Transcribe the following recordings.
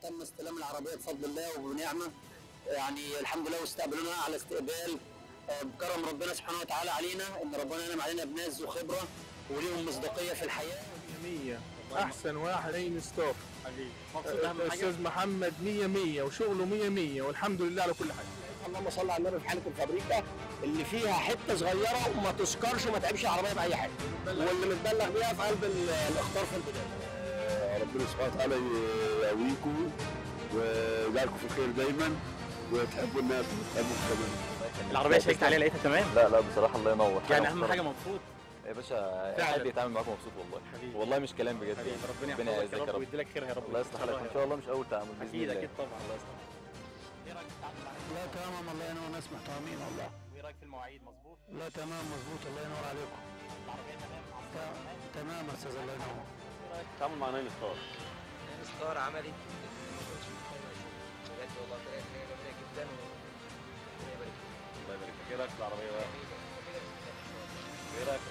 تم استلام العربيه بفضل الله وبنعمه يعني الحمد لله واستقبلونا على استقبال آه، بكرم ربنا سبحانه وتعالى علينا ان ربنا ينعم علينا بناس وخبره وليهم مصداقيه في الحياه 100 احسن واحد عين ستوب حبيبي مبسوط اهم حاجه الاستاذ محمد 100 100 وشغله 100 100 والحمد لله على كل حاجه اللهم صل على النبي في حاله الفابريكا اللي فيها حته صغيره وما تسكرش وما تعبش العربيه باي حاجه واللي متبلغ بيها في قلب ال- الاخطار في البدايه ربنا سبحانه وتعالى يقويكم ويجعلكم في خير دايما وتحبوا الناس وتحبوا كمان العربيه شيكت عليها لقيتها تمام لا لا بصراحه الله ينور يعني حاجة اهم محترمة. حاجه مبسوط يا باشا فعلا. حد يتعامل معاكم مبسوط والله حبيبي. والله مش كلام بجد حبيبي يعني. ربنا ربنا يحفظك يعزك يا يا رب رب ويديلك خير يا رب الله يصلح لك ان شاء الله مش اول تعامل باذن اكيد الله اكيد طبعا الله يصلح ايه رايك في التعامل معاك؟ لا تمام الله ينور ناس محترمين والله وايه رايك في المواعيد مظبوط؟ لا تمام مظبوط الله ينور عليكم العربيه تمام تمام يا استاذ الله ينور التعامل مع نايل ستار ستار عملي بجد والله طريقه حاجه جميله جدا و ربنا يبارك فيك. الله يبارك فيك ايه رايك في العربيه بقى؟ ايه رايك؟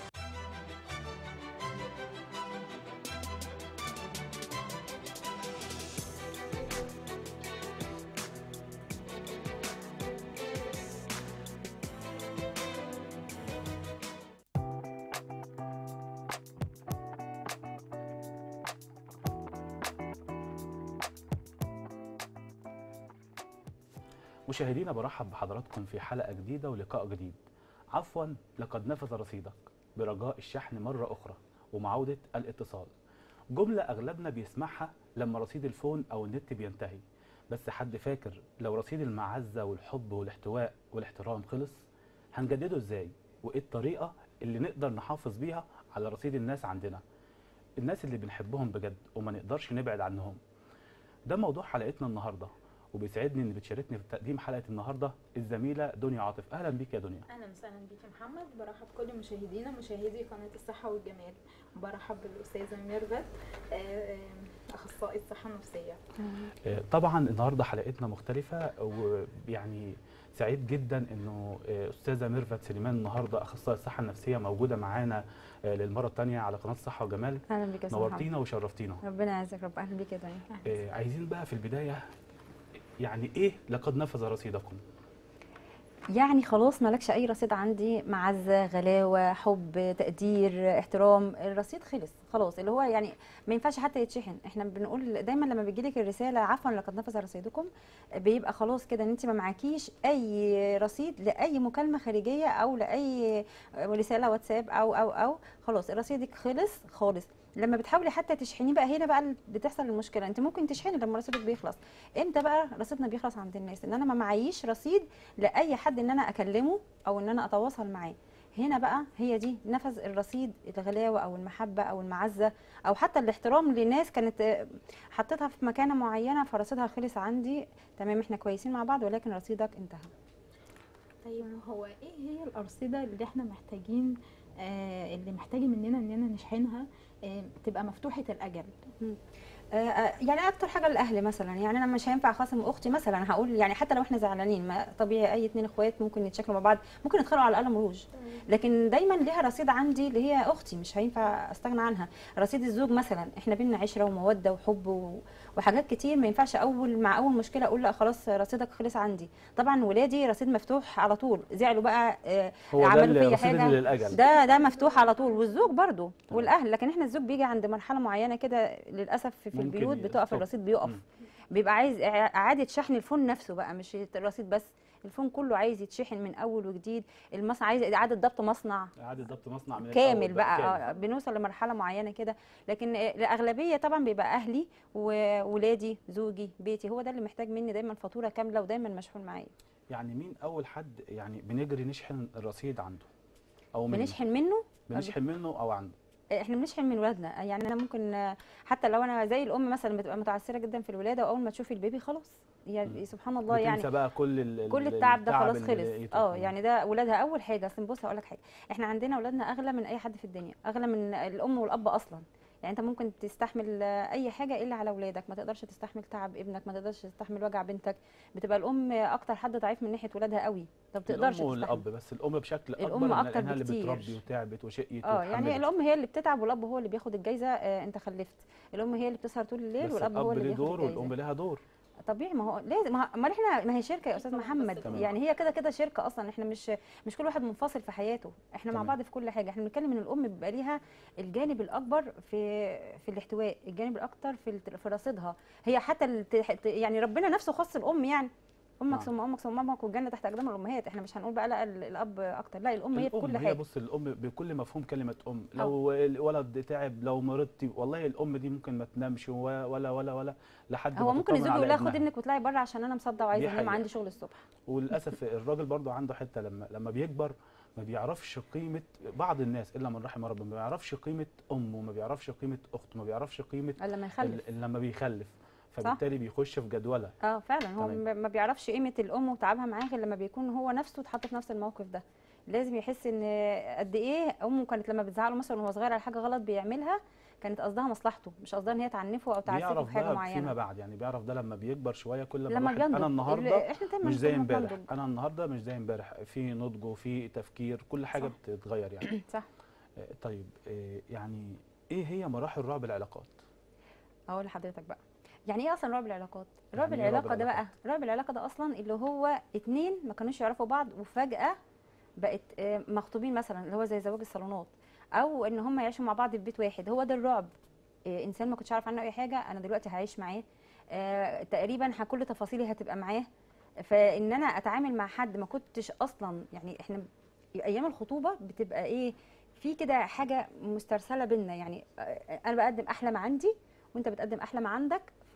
مشاهدينا برحب بحضراتكم في حلقة جديدة ولقاء جديد عفوا لقد نفذ رصيدك برجاء الشحن مرة أخرى ومعودة الاتصال جملة أغلبنا بيسمعها لما رصيد الفون أو النت بينتهي بس حد فاكر لو رصيد المعزة والحب والاحتواء والاحترام خلص هنجدده ازاي وايه الطريقة اللي نقدر نحافظ بيها على رصيد الناس عندنا الناس اللي بنحبهم بجد وما نقدرش نبعد عنهم ده موضوع حلقتنا النهارده وبيسعدني ان بتشاركني في تقديم حلقه النهارده الزميله دنيا عاطف اهلا بيك يا دنيا اهلا وسهلا بيك يا محمد برحب كل مشاهدينا مشاهدي قناه الصحه والجمال برحب بالاستاذه ميرفت آه، آه، اخصائي الصحه النفسيه آه، طبعا النهارده حلقتنا مختلفه ويعني سعيد جدا انه آه، استاذه ميرفت سليمان النهارده اخصائي الصحه النفسيه موجوده معانا آه، للمره الثانيه على قناه الصحه وجمال اهلا بك يا أستاذ محمد. نورتينا وشرفتينا ربنا يعزك رب اهلا بك يا دنيا آه، عايزين بقى في البدايه يعني ايه لقد نفذ رصيدكم يعني خلاص مالكش اي رصيد عندي معزه غلاوه حب تقدير احترام الرصيد خلص خلاص اللي هو يعني ما ينفعش حتى يتشحن احنا بنقول دايما لما بيجي لك الرساله عفوا لقد نفذ رصيدكم بيبقى خلاص كده ان انت ما معكيش اي رصيد لاي مكالمه خارجيه او لاي رساله واتساب او او او خلاص رصيدك خلص خالص لما بتحاولي حتى تشحنيه بقى هنا بقى اللي بتحصل المشكله انت ممكن تشحني لما رصيدك بيخلص امتى بقى رصيدنا بيخلص عند الناس ان انا ما معيش رصيد لاي حد ان انا اكلمه او ان انا اتواصل معاه هنا بقى هي دي نفذ الرصيد الغلاوه او المحبه او المعزه او حتى الاحترام لناس كانت آه، حطيتها في مكانه معينه فرصيدها خلص عندي تمام احنا كويسين مع بعض ولكن رصيدك انتهى طيب هو ايه هي الارصده اللي احنا محتاجين آه اللي محتاجه مننا اننا نشحنها آه تبقى مفتوحه الاجل آه، آه، يعني اكتر حاجه الاهل مثلا يعني انا مش هينفع خاصم اختي مثلا هقول يعني حتى لو احنا زعلانين ما طبيعي اي اتنين اخوات ممكن يتشكلوا مع بعض ممكن يتخانقوا على القلم روج لكن دايما ليها رصيد عندي اللي هي اختي مش هينفع استغنى عنها رصيد الزوج مثلا احنا بينا عشره وموده وحب و... وحاجات كتير ما ينفعش اول مع اول مشكله اقول لا خلاص رصيدك خلص عندي طبعا ولادي رصيد مفتوح على طول زعلوا بقى آه، هو ده عملوا فيا الرصيد حاجه اللي للاجل ده ده مفتوح على طول والزوج برضو والاهل لكن احنا الزوج بيجي عند مرحله معينه كده للاسف في ممكن البيوت ي- بتقف stop. الرصيد بيقف مم. بيبقى عايز إع- اعاده شحن الفون نفسه بقى مش الرصيد بس الفون كله عايز يتشحن من اول وجديد المصنع عايز اعاده ضبط مصنع اعاده ضبط مصنع من كامل الأول بقى كامل. آه، بنوصل لمرحله معينه كده لكن آه، الاغلبيه طبعا بيبقى اهلي وولادي زوجي بيتي هو ده اللي محتاج مني دايما فاتوره كامله ودايما مشحون معايا يعني مين اول حد يعني بنجري نشحن الرصيد عنده او منه بنشحن منه بنشحن منه او عنده احنا بنشحن من ولادنا يعني انا ممكن آه، حتى لو انا زي الام مثلا بتبقى متعثره جدا في الولاده واول ما تشوف البيبي خلاص يعني سبحان الله يعني بتنسى بقى كل ال- كل ال- التعب ده خلاص اللي خلص لقيته. اه يعني ده ولادها اول حاجه اصل بص هقول لك حاجه احنا عندنا اولادنا اغلى من اي حد في الدنيا اغلى من الام والاب اصلا يعني انت ممكن تستحمل آه، اي حاجه الا على اولادك ما تقدرش تستحمل تعب ابنك ما تقدرش تستحمل وجع بنتك بتبقى الام اكتر حد ضعيف من ناحيه ولادها قوي ما بتقدرش الام تستحمل والاب بس الام بشكل اكبر الأم لأن- أكتر لانها اللي بكتير. بتربي وتعبت وشقيت اه يعني واتحملت. الام هي اللي بتتعب والاب هو اللي بياخد الجايزه آه انت خلفت الام هي اللي بتسهر طول الليل بس والاب هو الاب اللي ليه بياخد دور الجايزه والام لها دور طبيعي ما هو لازم ما امال احنا ما هي شركه يا استاذ محمد تمام. يعني هي كده كده شركه اصلا احنا مش مش كل واحد منفصل في حياته احنا مع تمام. بعض في كل حاجه احنا بنتكلم ان الام بيبقى ليها الجانب الاكبر في في الاحتواء الجانب الاكتر في الت- في رصيدها هي حتى الت- يعني ربنا نفسه خص الام يعني امك نعم. ثم امك ثم امك والجنه تحت اقدام الامهات احنا مش هنقول بقى لا ال- الاب اكتر لا الام هي في الام كل هي حاجه بص الام بكل مفهوم كلمه ام لو الولد تعب لو مرضتي والله الام دي ممكن ما تنامش و- ولا ولا ولا لحد هو ما ممكن تطمن الزوج على يقول لها خد ابنها. ابنك واطلعي بره عشان انا مصدع وعايزه دي انام حقيقة. عندي شغل الصبح وللاسف الراجل برضو عنده حته لما لما بيكبر ما بيعرفش قيمه بعض الناس الا من رحم ربنا ما بيعرفش قيمه امه ما بيعرفش قيمه اخته ما بيعرفش قيمه الا لما يخلف ال- لما بيخلف فبالتالي بيخش في جدوله اه فعلا هو تمام. ما ما بيعرفش قيمه الام وتعبها معاه غير لما بيكون هو نفسه اتحط في نفس الموقف ده لازم يحس ان قد ايه امه كانت لما بتزعله مثلا وهو صغير على حاجه غلط بيعملها كانت قصدها مصلحته مش قصدها ان هي تعنفه او تعسفه بيعرف في حاجه ده فيما معينه بعد يعني بيعرف ده لما بيكبر شويه كل ما لما الواحد بينضج انا ال- النهارده احنا دايما مش زي كنا امبارح بننضج. انا النهارده مش زي امبارح في نضج وفي تفكير كل حاجه صح. بتتغير يعني صح آه، طيب آه، يعني ايه هي مراحل رعب العلاقات اقول لحضرتك بقى يعني ايه اصلا رعب العلاقات رعب يعني إيه رعب العلاقه ده بقى العلاقات؟ رعب العلاقه ده اصلا اللي هو اتنين ما كانوش يعرفوا بعض وفجاه بقت آه، مخطوبين مثلا اللي هو زي زواج الصالونات او ان هم يعيشوا مع بعض في بيت واحد هو ده الرعب آه، انسان ما كنتش عارف عنه اي حاجه انا دلوقتي هعيش معاه آه، تقريبا ه- كل تفاصيلي هتبقى معاه فان انا اتعامل مع حد ما كنتش اصلا يعني احنا ايام الخطوبه بتبقى ايه في كده حاجه مسترسله بينا يعني آه، انا بقدم احلى ما عندي وانت بتقدم احلى ما عندك ف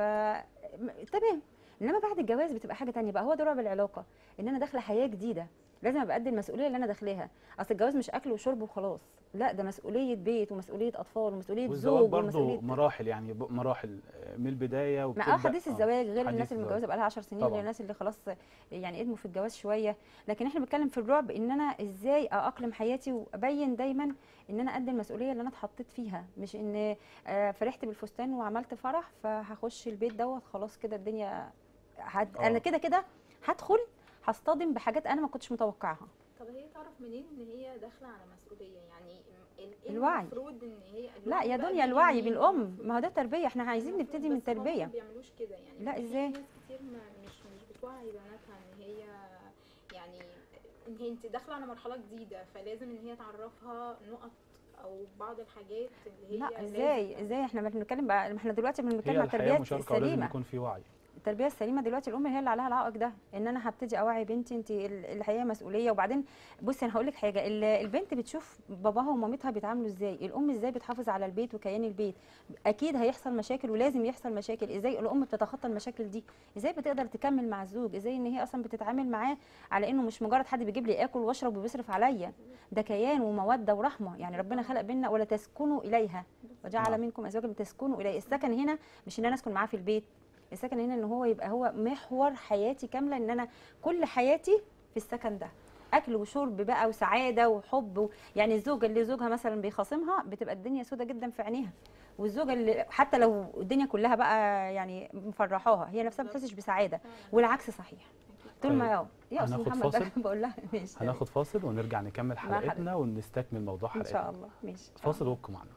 م- تمام انما بعد الجواز بتبقى حاجه تانية بقى هو ده رعب العلاقه ان انا داخله حياه جديده لازم ابقى قد المسؤوليه اللي انا داخلاها اصل الجواز مش اكل وشرب وخلاص لا ده مسؤوليه بيت ومسؤوليه اطفال ومسؤوليه والزواج زوج برضه ومسؤوليه مراحل يعني ب- مراحل آه، من البدايه مع وبتبدأ- اه حديث آه، الزواج غير حديث الناس اللي الزواج. متجوزه بقى لها 10 سنين طبعاً. غير الناس اللي خلاص يعني قدموا في الجواز شويه لكن احنا بنتكلم في الرعب ان انا ازاي اقلم حياتي وابين دايما ان انا قد المسؤوليه اللي انا اتحطيت فيها مش ان آه، فرحت بالفستان وعملت فرح فهخش البيت دوت خلاص كده الدنيا هد... آه. انا كده كده هدخل هصطدم بحاجات انا ما كنتش متوقعها طب هي تعرف منين ان هي داخله على مسؤوليه يعني ال- ايه الوعي. المفروض ان هي لا الوعي يا بقى دنيا بيجي الوعي منين؟ بالام ما هو ده تربيه احنا عايزين المفروض نبتدي من بس هما التربيه ما بيعملوش كده يعني لا، في إزاي؟ ناس كتير ما مش مش بتوعي بناتها ان هي يعني ان هي انت داخله على مرحله جديده فلازم ان هي تعرفها نقط او بعض الحاجات اللي هي لا لازم ازاي ازاي احنا بنتكلم بقى احنا دلوقتي هي بنتكلم على الحياه التربيه مشاركه ولازم السليمه يكون في وعي التربيه السليمه دلوقتي الام هي اللي عليها العائق ده ان انا هبتدي اوعي بنتي انت ال- الحياه مسؤوليه وبعدين بصي انا هقول لك حاجه ال- البنت بتشوف باباها ومامتها بيتعاملوا ازاي الام ازاي بتحافظ على البيت وكيان البيت اكيد هيحصل مشاكل ولازم يحصل مشاكل ازاي الام بتتخطى المشاكل دي ازاي بتقدر تكمل مع الزوج ازاي ان هي اصلا بتتعامل معاه على انه مش مجرد حد بيجيب لي اكل واشرب وبيصرف عليا ده كيان وموده ورحمه يعني ربنا خلق بينا ولا تسكنوا اليها وجعل نعم. منكم ازواجا لتسكنوا اليه السكن هنا مش ان انا اسكن معاه في البيت السكن هنا ان هو يبقى هو محور حياتي كامله ان انا كل حياتي في السكن ده اكل وشرب بقى وسعاده وحب و... يعني الزوجه اللي زوجها مثلا بيخاصمها بتبقى الدنيا سودة جدا في عينيها والزوجه اللي حتى لو الدنيا كلها بقى يعني مفرحاها هي نفسها ما بتحسش بسعاده والعكس صحيح طول ما يا يا استاذ هناخد محمد فاصل؟ بقى بقول لها ماشي هناخد فاصل ونرجع نكمل حضرتك. حلقتنا ونستكمل موضوع ان حلقتنا شاء الله ماشي فاصل وابقوا معنا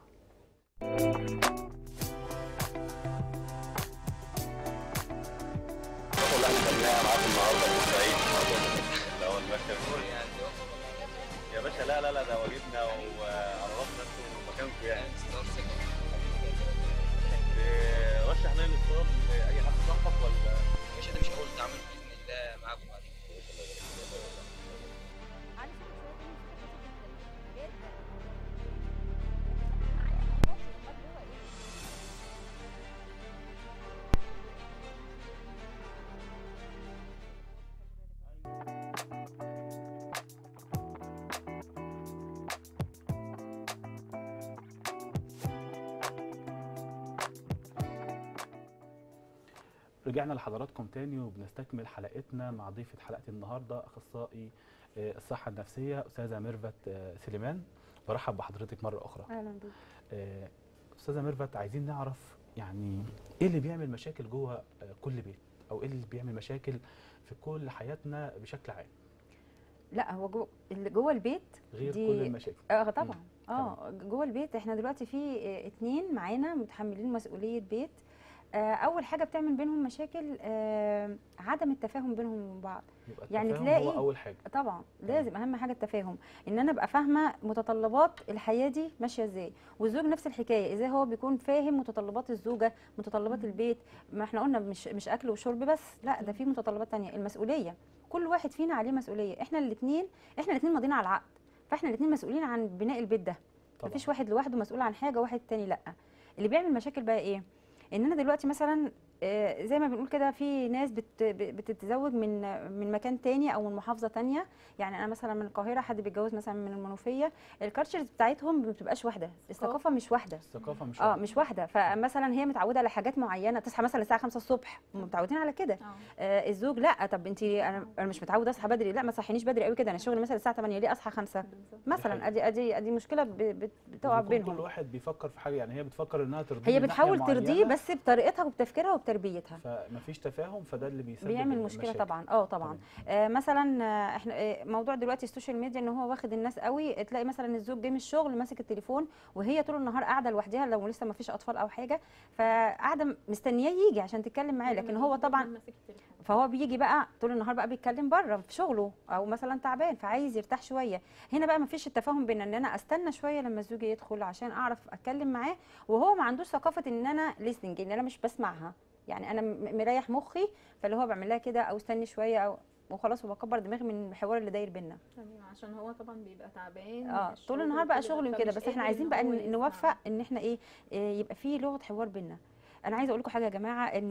والله احنا خدناها معاكم النهارده في الصعيد لا هو المكتب يا باشا لا لا لا ده واجبنا وعلى راسنا انتوا مكانكم يعني رشح لنا الاتصال لاي حد صاحبك ولا مش ده مش اول تعامل باذن الله معاكم بعد رجعنا لحضراتكم تاني وبنستكمل حلقتنا مع ضيفة حلقة النهاردة أخصائي آه، الصحة النفسية أستاذة ميرفت آه، سليمان برحب بحضرتك مرة أخرى اهلا بيك آه، استاذه ميرفت عايزين نعرف يعني ايه اللي بيعمل مشاكل جوه آه، كل بيت او ايه اللي بيعمل مشاكل في كل حياتنا بشكل عام لا هو جوه اللي جوه البيت غير دي- كل المشاكل اه طبعا اه جوه البيت احنا دلوقتي في آه، اتنين معانا متحملين مسؤوليه بيت آه، اول حاجه بتعمل بينهم مشاكل آه، عدم التفاهم بينهم وبين بعض يبقى يعني التفاهم تلاقي هو اول حاجه طبعا لازم اهم حاجه التفاهم ان انا ابقى فاهمه متطلبات الحياه دي ماشيه ازاي والزوج نفس الحكايه ازاي هو بيكون فاهم متطلبات الزوجه متطلبات البيت ما احنا قلنا مش مش اكل وشرب بس لا ده في متطلبات تانية المسؤوليه كل واحد فينا عليه مسؤوليه احنا الاثنين احنا الاثنين ماضيين على العقد فاحنا الاثنين مسؤولين عن بناء البيت ده طبعا مفيش واحد لوحده مسؤول عن حاجه وواحد تاني لا اللي بيعمل مشاكل بقى ايه ان انا دلوقتي مثلا آه، زي ما بنقول كده في ناس بت ب- بتتزوج من من مكان تاني او من محافظه تانية يعني انا مثلا من القاهره حد بيتجوز مثلا من المنوفيه الكالتشرز بتاعتهم ما بتبقاش واحده الثقافه مش واحده الثقافه مش اه واحدة. مش واحده فمثلا هي متعوده على حاجات معينه تصحى مثلا الساعه 5 الصبح هم متعودين على كده آه الزوج لا طب انت انا انا مش متعود اصحى بدري لا ما تصحينيش بدري قوي كده انا شغلي مثلا الساعه 8 ليه اصحى 5 مثلا حقيقة. ادي ادي ادي مشكله ب- بت- بتقع وبيكون بينهم كل واحد بيفكر في حاجه يعني هي بتفكر انها ترضيه هي من ناحية بتحاول ترضيه معينة، بس بطريقتها وبتفكيرها وبتربيتها فمفيش تفاهم فده اللي بيسبب بيعمل مشكله المشاكل. طبعا اه طبعا آه مثلا آه، احنا آه موضوع دلوقتي السوشيال ميديا ان هو واخد الناس قوي تلاقي مثلا الزوج جه من الشغل ماسك التليفون وهي طول النهار قاعده لوحدها لو لسه ما فيش اطفال او حاجه فقاعده مستنياه يجي عشان تتكلم معاه لكن هو طبعا فهو بيجي بقى طول النهار بقى بيتكلم بره في شغله او مثلا تعبان فعايز يرتاح شويه هنا بقى مفيش التفاهم بين ان انا استنى شويه لما الزوج يدخل عشان اعرف اتكلم معاه وهو ما عندوش ثقافه ان انا listening ان انا مش بسمعها يعني انا م- مريح مخي فاللي هو بعمل لها كده او استني شويه او وخلاص وبكبر دماغي من الحوار اللي داير بينا تمام عشان هو طبعا بيبقى تعبان اه من طول الشغل النهار بقى وكده، شغل وكده فمش بس احنا قادر عايزين إن بقى هو ن- يسمع. نوفق ان احنا ايه آه، يبقى في لغه حوار بينا انا عايزه اقول لكم حاجه يا جماعه ان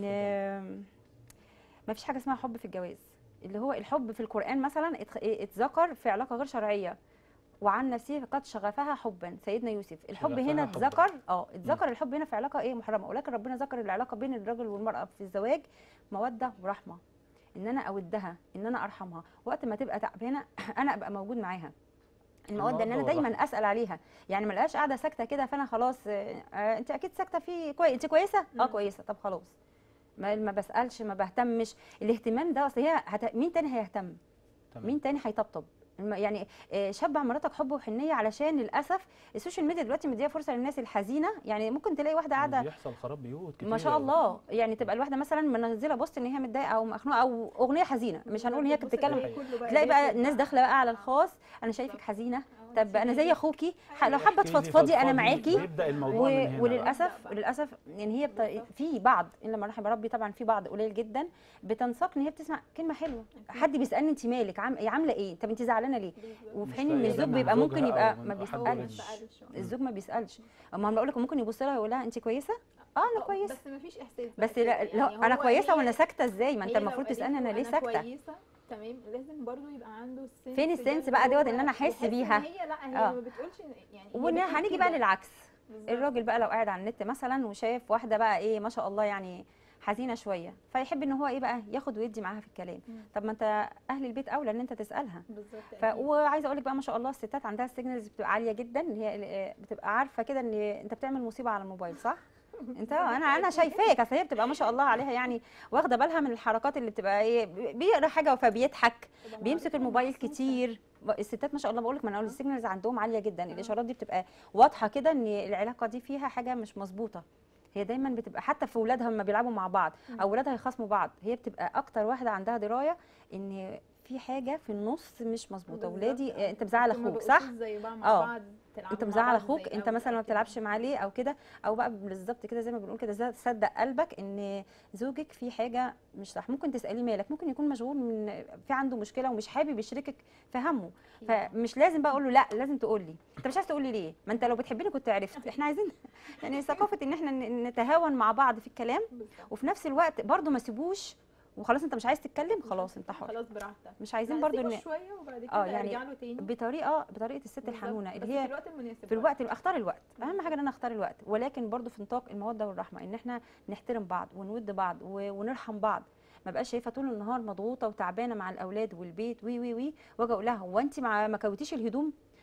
ما فيش حاجه اسمها حب في الجواز اللي هو الحب في القران مثلا اتخ- اتذكر في علاقه غير شرعيه وعن نفسه قد شغفها حبا سيدنا يوسف الحب شغفها هنا حباً. اتذكر اه اتذكر الحب هنا في علاقه ايه محرمه ولكن ربنا ذكر العلاقه بين الرجل والمراه في الزواج موده ورحمه ان انا اودها ان انا ارحمها وقت ما تبقى تعبانه انا ابقى موجود معاها الموده ان انا المودة دايما والرحمة. اسال عليها يعني ما لقاش قاعده ساكته كده فانا خلاص آه، آه، انت اكيد ساكته في كويس انت كويسه اه مم. كويسه طب خلاص ما ما بسالش ما بهتمش الاهتمام ده اصل هي هت... مين تاني هيهتم تمام. مين تاني هيطبطب الم- يعني آه، شبع مراتك حب وحنيه علشان للاسف السوشيال ميديا دلوقتي مديه فرصه للناس الحزينه يعني ممكن تلاقي واحده قاعده بيحصل خراب بيوت كتير ما شاء الله يعني تبقى الواحده مثلا منزله بوست ان هي متضايقه او مخنوقه او اغنيه حزينه مش هنقول ان هي بص بتتكلم تلاقي كله تلاقي بقى داخل الناس داخله بقى على الخاص انا شايفك حزينه آه، طب انا زي سيبيني. اخوكي ح- لو حابه احكي لي تفضفضي انا فضفضي، معاكي بيبدا الموضوع و... من هنا بقى. وللاسف للاسف ان هي بت... في بعض الا ما رحم ربي طبعا في بعض قليل جدا بتنساق ان هي بتسمع كلمه حلوه حد بيسالني انت مالك عام... عامله ايه طب انت زعلانه ليه وفي مش حين ان فارقة الزوج من بيبقى زوجها ممكن أو يبقى من ما حد بيسالش غيرها. بسألش. الزوج ما بيسالش اما انا بقول لك ممكن يبص لها ويقول لها انت كويسه اه انا كويسه بس مفيش احساس بقى بس كده، لا, يعني لا انا هو كويسه هي- وانا ساكته ازاي ما انت هي لو المفروض قالت تسالني انا له ليه ساكته كويسه تمام لازم برضو يبقى عنده السنس فين ده السنس إن بقى هو دوت إن أنا أحس يحس إن بيها؟ هي لا هي آه. ما بتقولش إن- يعني هي وهنيجي بتقول بقى كده. للعكس بالظبط. الراجل بقى لو قاعد على النت مثلا وشايف واحده بقى ايه ما شاء الله يعني حزينه شويه فيحب ان هو ايه بقى ياخد ويدي معاها في الكلام مم. طب ما انت اهل البيت اولى ان انت تسالها بالظبط ف... أكيد. وعايزه اقول لك بقى ما شاء الله الستات عندها السيجنالز بتبقى عاليه جدا ان هي آه، بتبقى عارفه كده ان انت بتعمل مصيبه على الموبايل صح انت انا انا شايفاك اصل هي بتبقى ما شاء الله عليها يعني واخده بالها من الحركات اللي بتبقى ايه بيقرا حاجه فبيضحك تبقى بيمسك معروفة الموبايل ومحسوسة. كتير الستات ما شاء الله بقول لك ما انا السيجنالز عندهم عاليه جدا الاشارات دي بتبقى واضحه كده ان العلاقه دي فيها حاجه مش مظبوطه هي دايما بتبقى حتى في ولادها لما بيلعبوا مع بعض او ولادها يخاصموا بعض هي بتبقى اكتر واحده عندها درايه ان في حاجه في النص مش مظبوطه بالظبط. ولادي آه، انت مزعل انتوا ما اخوك صح بقيتوش زي بعض مع آه. بعض تلعبوا انت مع مزعل بعض اخوك زي انت الأول مثلا ما أو كده. بتلعبش معاه ليه او كده او بقى بالظبط كده زي ما بنقول كده زي- صدق قلبك ان زوجك في حاجه مش صح ممكن تساليه مالك ممكن يكون مشغول من في عنده مشكله ومش حابب يشاركك في همه فمش لازم بقى اقول له لا لازم تقول لي انت مش عايز تقول لي ليه ما انت لو بتحبني كنت عرفت احنا عايزين يعني ثقافه ان احنا ن- نتهاون مع بعض في الكلام بالظبط. وفي نفس الوقت برضو ما سيبوش وخلاص انت مش عايز تتكلم خلاص انت حر خلاص براحتك مش عايزين لا، برضو سيبه ان شويه وبعد كده اه يعني ارجع له تاني بطريقه بطريقه الست بالظبط. الحنونه بس اللي في هي الوقت المناسب في الوقت اللي اختار الوقت اهم حاجه ان انا اختار الوقت ولكن برضو في نطاق الموده والرحمه ان احنا نحترم بعض ونود بعض و- ونرحم بعض ما بقاش شايفه طول النهار مضغوطه وتعبانه مع الاولاد والبيت وي وي وي واجي اقول لها هو انت مع ما كويتيش الهدوم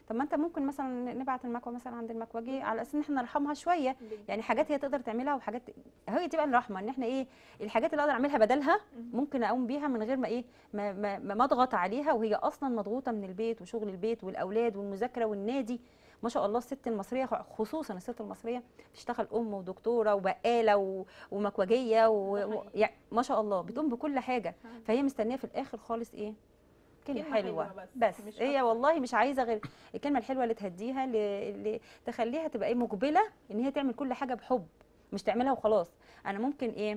طب ما انت ممكن مثلا نبعت المكوى مثلا عند المكوجي على اساس ان احنا نرحمها شويه يعني حاجات هي تقدر تعملها وحاجات هي تبقى الرحمه ان احنا ايه الحاجات اللي اقدر اعملها بدلها ممكن اقوم بيها من غير ما ايه ما, ما, ما ما اضغط عليها وهي اصلا مضغوطه من البيت وشغل البيت والاولاد والمذاكره والنادي ما شاء الله الست المصريه خصوصا الست المصريه بتشتغل ام ودكتوره وبقاله و- ومكوجيه و... و... يعني ما شاء الله بتقوم بكل حاجه فهي مستنيه في الاخر خالص ايه كلمه كلمة حلوه حلوة بس، بس مش هي والله مش عايزه غير الكلمه الحلوه اللي تهديها اللي اللي تخليها تبقى ايه مقبله ان هي تعمل كل حاجه بحب مش تعملها وخلاص انا ممكن ايه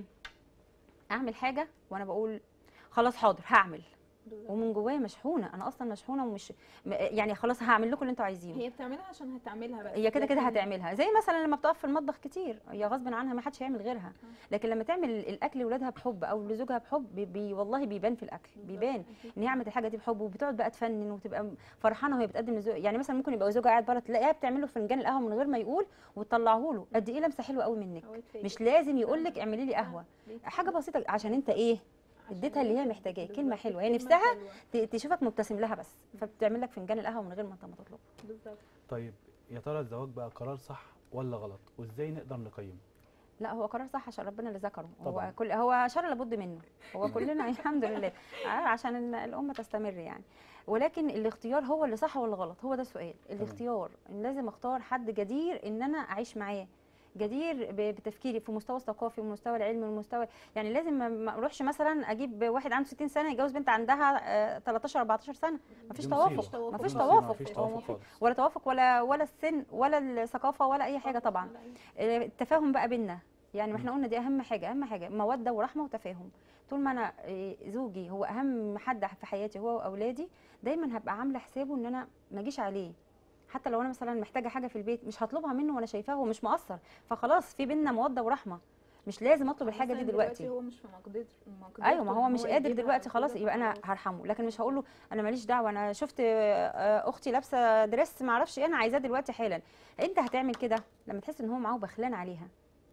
اعمل حاجه وانا بقول خلاص حاضر هعمل ومن جوايا مشحونه انا اصلا مشحونه ومش م- يعني خلاص هعمل لكم اللي انتوا عايزينه هي بتعملها عشان هتعملها بس هي كده كده لكن- هتعملها زي مثلا لما بتقف في المطبخ كتير هي غصب عنها ما حدش هيعمل غيرها لكن لما تعمل الاكل لاولادها بحب او لزوجها بحب بي بي والله بيبان في الاكل بيبان ان هي عملت الحاجه دي بحب وبتقعد بقى تفنن وتبقى فرحانه وهي بتقدم لزوج يعني مثلا ممكن يبقى زوجها قاعد بره تلاقيها بتعمل له فنجان القهوه من غير ما يقول وتطلعه له قد ايه لمسه حلوه قوي منك مش لازم يقول لك اعملي لي قهوه حاجه بسيطه عشان انت ايه اديتها اللي هي محتاجاه كلمه حلوه هي نفسها ت- تشوفك مبتسم لها بس فبتعمل لك فنجان القهوه من غير ما انت ما تطلبه بالظبط طيب يا ترى الزواج بقى قرار صح ولا غلط وازاي نقدر نقيمه لا هو قرار صح عشان ربنا اللي ذكره طبعاً. هو كل هو شر لابد منه هو كلنا الحمد لله آه، عشان ال- الامه تستمر يعني ولكن الاختيار هو اللي صح ولا غلط هو ده السؤال الاختيار إن لازم اختار حد جدير ان انا اعيش معاه جدير ب- بتفكيري في المستوى الثقافي والمستوى العلمي والمستوى يعني لازم ما- ما اروحش مثلا اجيب واحد عنده 60 سنه يتجوز بنت عندها آه، 13 14 سنه مفيش دي مصيبة. توافق مفيش مصيبة، توافق مفيش هو توافق مفيش- خالص. ولا توافق ولا ولا السن ولا الثقافه ولا اي حاجه طبعا آه، التفاهم بقى بينا يعني ما احنا قلنا دي اهم حاجه اهم حاجه موده ورحمه وتفاهم طول ما انا آه، زوجي هو اهم حد في حياتي هو واولادي دايما هبقى عامله حسابه ان انا ما اجيش عليه حتى لو انا مثلا محتاجه حاجه في البيت مش هطلبها منه وانا شايفاه هو مش مقصر فخلاص في بينا موده ورحمه مش لازم اطلب الحاجه دي مثلاً دلوقتي هو مش في مقدرته مقدرته ايوه ما هو إن مش قادر يجيبها دلوقتي أو خلاص كده، يبقى انا فخلاص. هرحمه لكن مش هقول له انا ماليش دعوه انا شفت آه، اختي لابسه دريس ما اعرفش ايه انا عايزاه دلوقتي حالا انت هتعمل كده لما تحس ان هو معاه بخلان عليها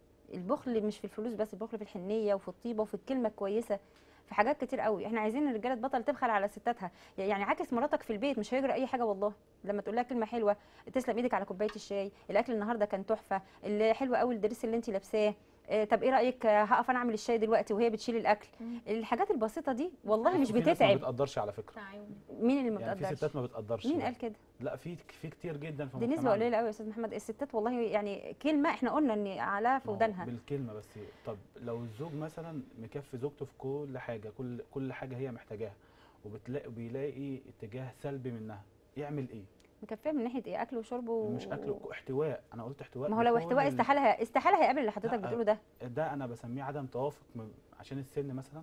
البخل مش في الفلوس بس البخل في الحنيه وفي الطيبه وفي الكلمه الكويسه في حاجات كتير قوي احنا عايزين الرجاله تبطل تبخل على ستاتها يعني عاكس مراتك في البيت مش هيجرى اي حاجه والله لما تقول لها كلمه حلوه تسلم ايدك على كوبايه الشاي الاكل النهارده كان تحفه اللي حلو قوي الدريس اللي انت لابساه آه، طب ايه رايك آه، هقف انا اعمل الشاي دلوقتي وهي بتشيل الاكل الحاجات البسيطه دي والله مش في ناس ما بتتعب بتقدرش على فكره مين اللي ما يعني في بتقدرش ستات ما بتقدرش مين قال كده لا في في كتير جدا في دي نسبه مجتمعنا. قليله قوي يا استاذ محمد الستات والله يعني كلمه احنا قلنا ان على في ما هو ودانها بالكلمه بس طب لو الزوج مثلا مكفي زوجته في كل حاجه كل كل حاجه هي محتاجاها وبتلاقي بيلاقي اتجاه سلبي منها يعمل ايه مكفيه من ناحيه ايه اكل وشرب و... مش اكل احتواء انا قلت احتواء ما هو لو بكل احتواء ال- استحاله استحاله هيقابل اللي حضرتك لا، بتقوله ده ده انا بسميه عدم توافق م- عشان السن مثلا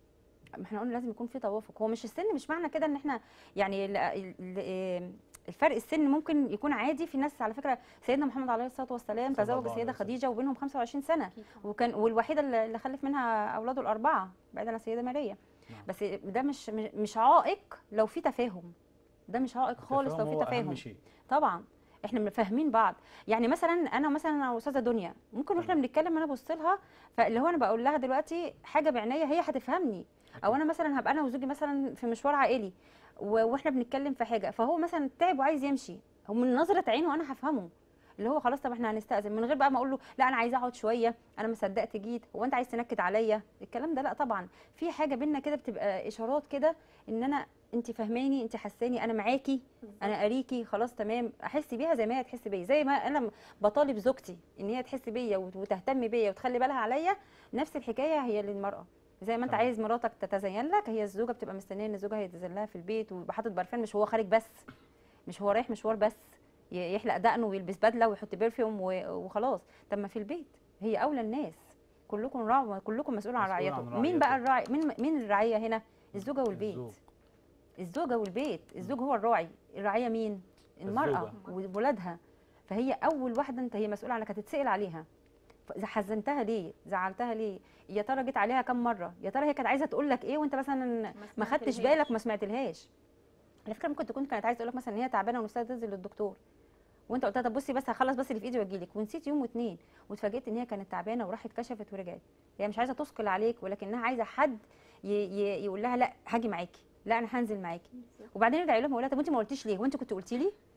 ما احنا قلنا لازم يكون في توافق هو مش السن مش معنى كده ان احنا يعني ال- ال- ال- الفرق السن ممكن يكون عادي في ناس على فكره سيدنا محمد عليه الصلاه والسلام صلى تزوج الله عليه السيده وسلم. خديجه وبينهم 25 سنه وكان والوحيده اللي اللي خلف منها اولاده الاربعه بعيدا عن السيده ماريا بس ده مش مش- مش عائق لو في تفاهم ده مش عائق خالص لو التفاهم في هو أهم تفاهم شيء. طبعا احنا فاهمين بعض يعني مثلا انا مثلا انا استاذه دنيا ممكن واحنا بنتكلم انا ابص لها فاللي هو انا بقول لها دلوقتي حاجه بعنايه هي هتفهمني او انا مثلا هبقى انا وزوجي مثلا في مشوار عائلي و- واحنا بنتكلم في حاجه فهو مثلا تعب وعايز يمشي هو من نظره عينه انا هفهمه اللي هو خلاص طب احنا هنستأذن من غير بقى ما اقول له لا انا عايزه اقعد شويه انا ما صدقت جيت هو انت عايز تنكد عليا الكلام ده لا طبعا في حاجه بينا كده بتبقى اشارات كده ان انا انت فاهماني انت حساني انا معاكي انا قاريكي خلاص تمام احس بيها زي ما هي تحس بيا زي ما انا بطالب زوجتي ان هي تحس بيا وت- وتهتم بيا وتخلي بالها عليا نفس الحكايه هي للمراه زي ما انت عايز مراتك تتزين لك هي الزوجه بتبقى مستنيه ان زوجها يتزين لها في البيت ويبقى حاطط برفان مش هو خارج بس مش هو رايح مشوار بس ي- يحلق دقنه ويلبس بدله ويحط برفيوم و- وخلاص طب ما في البيت هي اولى الناس كلكم راع وكلكم مسؤول عن مسؤول عن رعيته مين بقى الراعي مين مين الرعيه هنا الزوجه والبيت الزوج. الزوجه والبيت الزوج هو الراعي الرعيه مين المراه وولادها فهي اول واحده انت هي مسؤوله عنك هتتسال عليها ف- حزنتها ليه زعلتها ليه يا ترى جيت عليها كم مره يا ترى هي كانت عايزه تقول لك ايه وانت مثلا ما خدتش سمعتلهاش. بالك وما سمعتلهاش على فكره ممكن تكون كانت عايزه تقول لك مثلا ان هي تعبانه ونفسها تنزل للدكتور وانت قلت لها طب بصي بس هخلص بس اللي في ايدي واجي لك ونسيت يوم واتنين واتفاجئت ان هي كانت تعبانه وراحت كشفت ورجعت هي مش عايزه تثقل عليك ولكنها عايزه حد ي... ي... يقول لها لا هاجي معاكي لا انا هنزل معاكي وبعدين يرجع يقول لها طب انت ما قلتيش ليه وانت كنت قلتي لي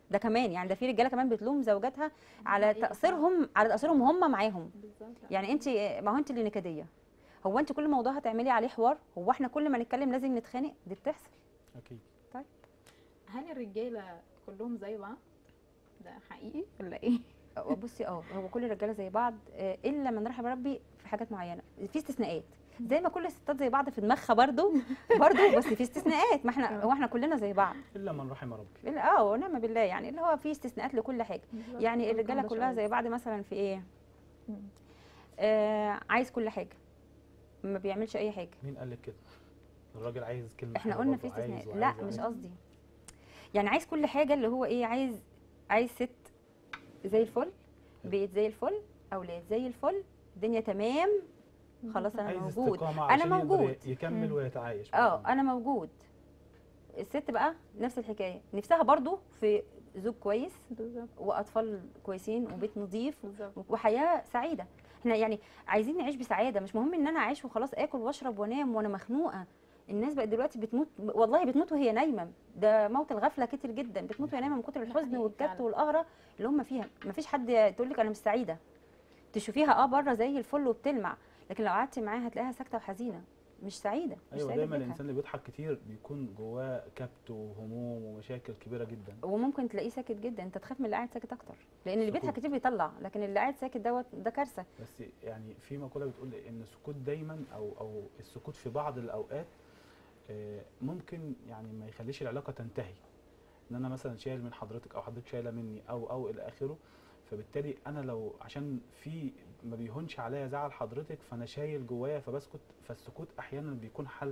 ده كمان يعني ده في رجاله كمان بتلوم زوجاتها على حقيقي. تقصيرهم على تقصيرهم هم معاهم بالظبط يعني انت ما هو انت اللي نكديه هو انت كل موضوع هتعملي عليه حوار هو احنا كل ما نتكلم لازم نتخانق دي بتحصل اكيد هل الرجاله كلهم زي بعض ده حقيقي ولا ايه أه، بصي اه هو كل الرجاله زي بعض آه، الا من رحم ربي في حاجات معينه في استثناءات زي ما كل الستات زي بعض في دماغها برضو برضو بس في استثناءات ما احنا هو احنا كلنا زي بعض الا من رحم ربي إلا- اه ونعم بالله يعني اللي هو في استثناءات لكل حاجه يعني الرجاله كلها زي بعض مثلا في ايه مم. آه عايز كل حاجه ما بيعملش اي حاجه مين قال لك كده الراجل عايز كلمه احنا حلوة قلنا برضه، في عايز استثناء وعايز لا مش وعايز. قصدي يعني عايز كل حاجه اللي هو ايه عايز عايز ست زي الفل بيت زي الفل اولاد زي الفل الدنيا تمام خلاص انا عايز موجود استقامه أنا عشان يقدر موجود. يكمل مم. ويتعايش اه انا موجود الست بقى نفس الحكايه نفسها برضو في زوج كويس بالظبط واطفال كويسين وبيت نظيف بالظبط وحياه سعيده احنا يعني عايزين نعيش بسعاده مش مهم ان انا اعيش وخلاص اكل واشرب وانام وانا مخنوقه الناس بقت دلوقتي بتموت والله بتموت وهي نايمه ده موت الغفله كتير جدا بتموت وهي نايمه من كتر الحزن حقيقي والكبت فعلا. والقهره اللي هم فيها مفيش حد تقول لك انا مش سعيده تشوفيها اه بره زي الفل وبتلمع لكن لو قعدتي معاها هتلاقيها ساكته وحزينه مش سعيده مش ايوه سعيده دايما في بيتها. الانسان اللي بيضحك كتير بيكون جواه كبت وهموم ومشاكل كبيره جدا وممكن تلاقيه ساكت جدا انت تخاف من اللي قاعد ساكت اكتر لان اللي بيضحك سكوت. كتير بيطلع لكن اللي قاعد ساكت دوت ده كارثه بس يعني في مقوله بتقول ان السكوت دايما او او السكوت في بعض الاوقات آه، ممكن يعني ما يخليش العلاقه تنتهي ان انا مثلا شايل من حضرتك او حضرتك شايله مني او او الى اخره فبالتالي انا لو عشان في ما بيهونش عليا زعل حضرتك فانا شايل جوايا فبسكت فالسكوت احيانا بيكون حل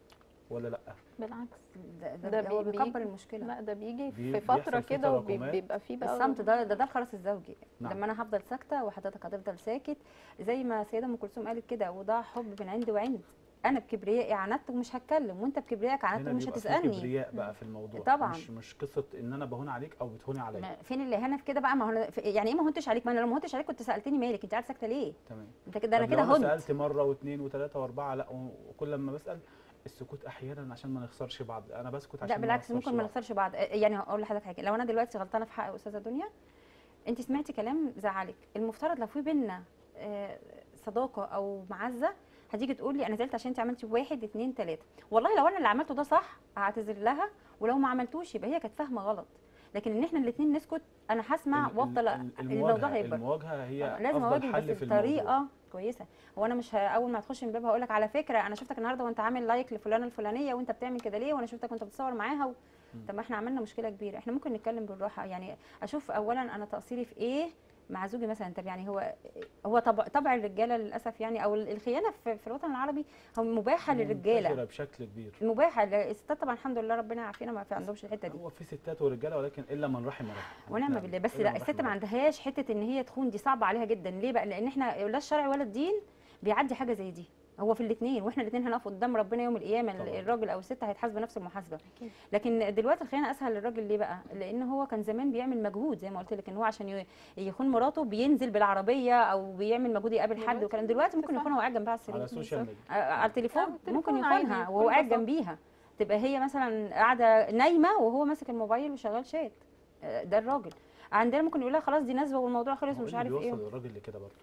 ولا لا بالعكس ده, ده, ده ده هو بي- بيكبر بيجي- المشكله لا ده بيجي بي- في فتره بيحصل في كده تراكمات. وبيبقى فيه بقى الصمت ده ده ده الخرس الزوجي نعم. لما انا هفضل ساكته وحضرتك هتفضل ساكت زي ما السيده ام كلثوم قالت كده وده حب من عند وعند انا بكبريائي عندت ومش هتكلم وانت بكبريائك عندت هنا ومش بيبقى في هتسالني كبرياء بقى في الموضوع طبعاً. مش مش قصه ان انا بهون عليك او بتهوني عليا ما- فين اللي هنا في كده بقى ما هو أنا- في- يعني ايه ما هنتش عليك ما انا لو ما هنتش عليك كنت سالتني مالك انت قاعده ساكته ليه تمام انت كده انا طب كده لو انا هنت سالت مره واثنين وثلاثه واربعه لا وكل لما بسال السكوت احيانا عشان ما نخسرش بعض انا بسكت عشان لا بالعكس ما ممكن ما بعض. نخسرش بعض آه، يعني اقول لحضرتك حاجه لو انا دلوقتي غلطانه في حق استاذه دنيا انت سمعتي كلام زعلك المفترض لو في بينا آه، صداقه او معزه هتيجي تقول لي انا زعلت عشان انت عملتي واحد اتنين تلاته والله لو انا اللي عملته ده صح هعتذر لها ولو ما عملتوش يبقى هي كانت فاهمه غلط لكن ان احنا الاثنين نسكت انا هسمع ال- ال- وافضل ال- الموضوع المواجهه هيكبر المواجهه هي لازم افضل اواجه حل بس في الموضوع بطريقه كويسه هو انا مش ه- اول ما تخش من الباب هقول لك على فكره انا شفتك النهارده وانت عامل لايك لفلانه الفلانيه وانت بتعمل كده ليه وانا شفتك وانت بتصور معاها و... طب ما احنا عملنا مشكله كبيره احنا ممكن نتكلم بالراحه يعني اشوف اولا انا تقصيري في ايه مع زوجي مثلا طب يعني هو هو طبع, طبع الرجاله للاسف يعني او الخيانه في, في الوطن العربي هو مباحه للرجاله منتشرة بشكل كبير مباحه الستات طبعا الحمد لله ربنا يعافينا ما في عندهمش الحته دي هو في ستات ورجاله ولكن الا من رحم ربي ونعم نعم. بالله بس إلا لا من الست رحم ما ربي. عندهاش حته ان هي تخون دي صعبه عليها جدا ليه بقى لان احنا لا الشرع ولا الدين بيعدي حاجه زي دي هو في الاثنين واحنا الاثنين هنقف قدام ربنا يوم القيامه طبعاً. الراجل او الست هيتحاسبوا نفس المحاسبه أكيد. لكن دلوقتي الخيانه اسهل للراجل ليه بقى لان هو كان زمان بيعمل مجهود زي ما قلت لك ان هو عشان ي- يخون مراته بينزل بالعربيه او بيعمل مجهود يقابل حد دلوقتي وكلام دلوقتي ممكن تفهم. يكون هو قاعد جنبها على السرير على السوشيال ميديا آه، على التليفون على التليفون ممكن عادي، يخونها وهو بكل قاعد بساطة. جنبيها تبقى هي مثلا قاعده نايمه وهو ماسك الموبايل وشغال شات آه، ده الراجل عندنا ممكن يقول لها خلاص دي نزوه والموضوع خلص هو ومش إيه اللي عارف ايه بيوصل الراجل لكده برضه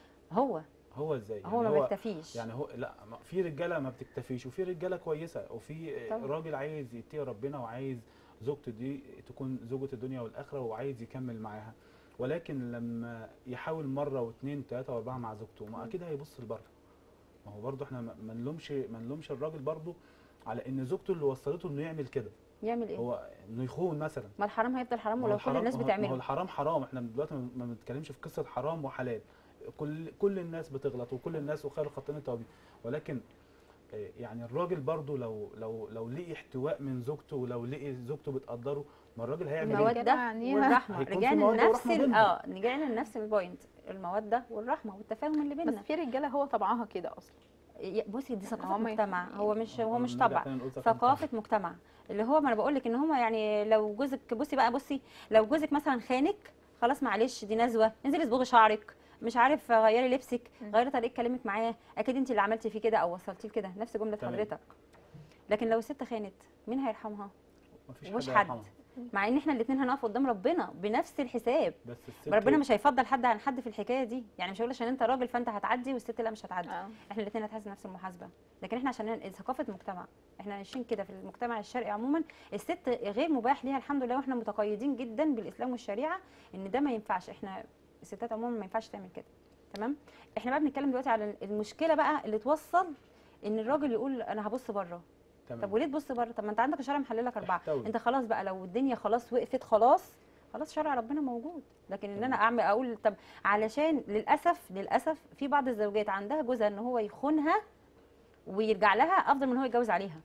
هو هو ازاي هو ما يعني بيكتفيش يعني هو لا ما- في رجاله ما بتكتفيش وفي رجاله كويسه وفي طبعا. راجل عايز يتقي ربنا وعايز زوجته دي تكون زوجة الدنيا والاخره وعايز يكمل معاها ولكن لما يحاول مره واثنين ثلاثه واربعه مع زوجته ما اكيد هيبص لبره ما هو برضه احنا ما ما نلومش ما نلومش الراجل برضه على ان زوجته اللي وصلته انه يعمل كده يعمل ايه هو انه يخون مثلا ما الحرام هيفضل حرام ما هو ولو كل الحرام- الناس ما هو- ما هو بتعمله الحرام حرام احنا دلوقتي ما ما بنتكلمش في قصه حرام وحلال كل كل الناس بتغلط وكل الناس وخير الخطين التوابين ولكن آه، يعني الراجل برضو لو لو لو لقي احتواء من زوجته ولو لقي زوجته بتقدره ما الراجل هيعمل ايه؟ الموده عينيها. والرحمه هيكون في رجعنا مودة لنفس ورحمة ال- بينهم. اه رجعنا لنفس البوينت الموده والرحمه والتفاهم اللي بس بيننا في رجاله هو طبعها كده اصلا يا- بصي دي ثقافه هم مجتمع يخ- هو مش هو مش نرجع طبع تاني نقول ثقافة ثقافه مجتمع اللي هو ما انا بقول لك ان هم يعني لو جوزك بصي بقى بصي لو جوزك مثلا خانك خلاص معلش دي نزوه انزلي اصبغي شعرك مش عارف غيري لبسك غيري طريقه كلامك معاه اكيد انت اللي عملتي فيه كده او وصلتيه لكده نفس جمله تمام. حضرتك لكن لو الست خانت مين هيرحمها مفيش مش حد حد. يرحمها. مع ان احنا الاثنين هنقف قدام ربنا بنفس الحساب بس الست ربنا مش هيفضل حد عن حد في الحكايه دي يعني مش هيقول عشان انت راجل فانت هتعدي والست لا مش هتعدي اه احنا الاثنين هنتحاسب نفس المحاسبه لكن احنا عشان ثقافه مجتمع احنا عايشين كده في المجتمع الشرقي عموما الست غير مباح ليها الحمد لله واحنا متقيدين جدا بالاسلام والشريعه ان ده ما ينفعش احنا الستات عموما ما ينفعش تعمل كده تمام احنا بقى بنتكلم دلوقتي على المشكله بقى اللي توصل ان الراجل يقول انا هبص بره تمام. طب وليه تبص بره طب ما انت عندك الشرع محلل لك اربعه احتوي. انت خلاص بقى لو الدنيا خلاص وقفت خلاص خلاص شرع ربنا موجود لكن ان انا اعمل اقول طب علشان للاسف للاسف في بعض الزوجات عندها جوزها ان هو يخونها ويرجع لها افضل من ان هو يتجوز عليها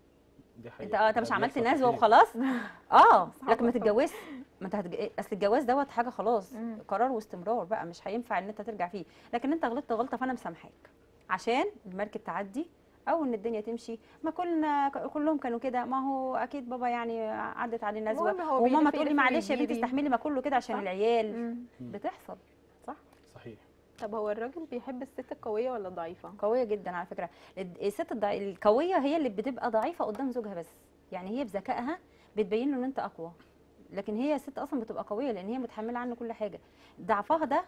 دي حقيقة. انت اه انت ده مش عملت بيحصل نزوه كتير. وخلاص اه صعب لكن ما طبعا. تتجوزش ما انت هتج... اصل الجواز دوت حاجه خلاص مم. قرار واستمرار بقى مش هينفع ان انت ترجع فيه لكن انت غلطت غلطه فانا مسامحاك عشان المركب تعدي او ان الدنيا تمشي ما كلنا كلهم كانوا كده ما هو اكيد بابا يعني عدت عليه نزوه المهم هو وماما بيلف تقول لي يلف معلش يا بنتي ويجيلي. استحملي ما كله كده عشان صح. العيال مم. بتحصل صح صحيح طب هو الراجل بيحب الست القويه ولا الضعيفه قويه جدا على فكره الد- الست الضع... القويه هي اللي بتبقى ضعيفه قدام زوجها بس يعني هي بذكائها بتبين له ان انت اقوى لكن هي الست اصلا بتبقى قويه لان هي متحمله عنه كل حاجه ضعفها ده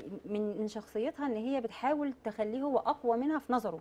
من من شخصيتها ان هي بتحاول تخليه هو اقوى منها في نظره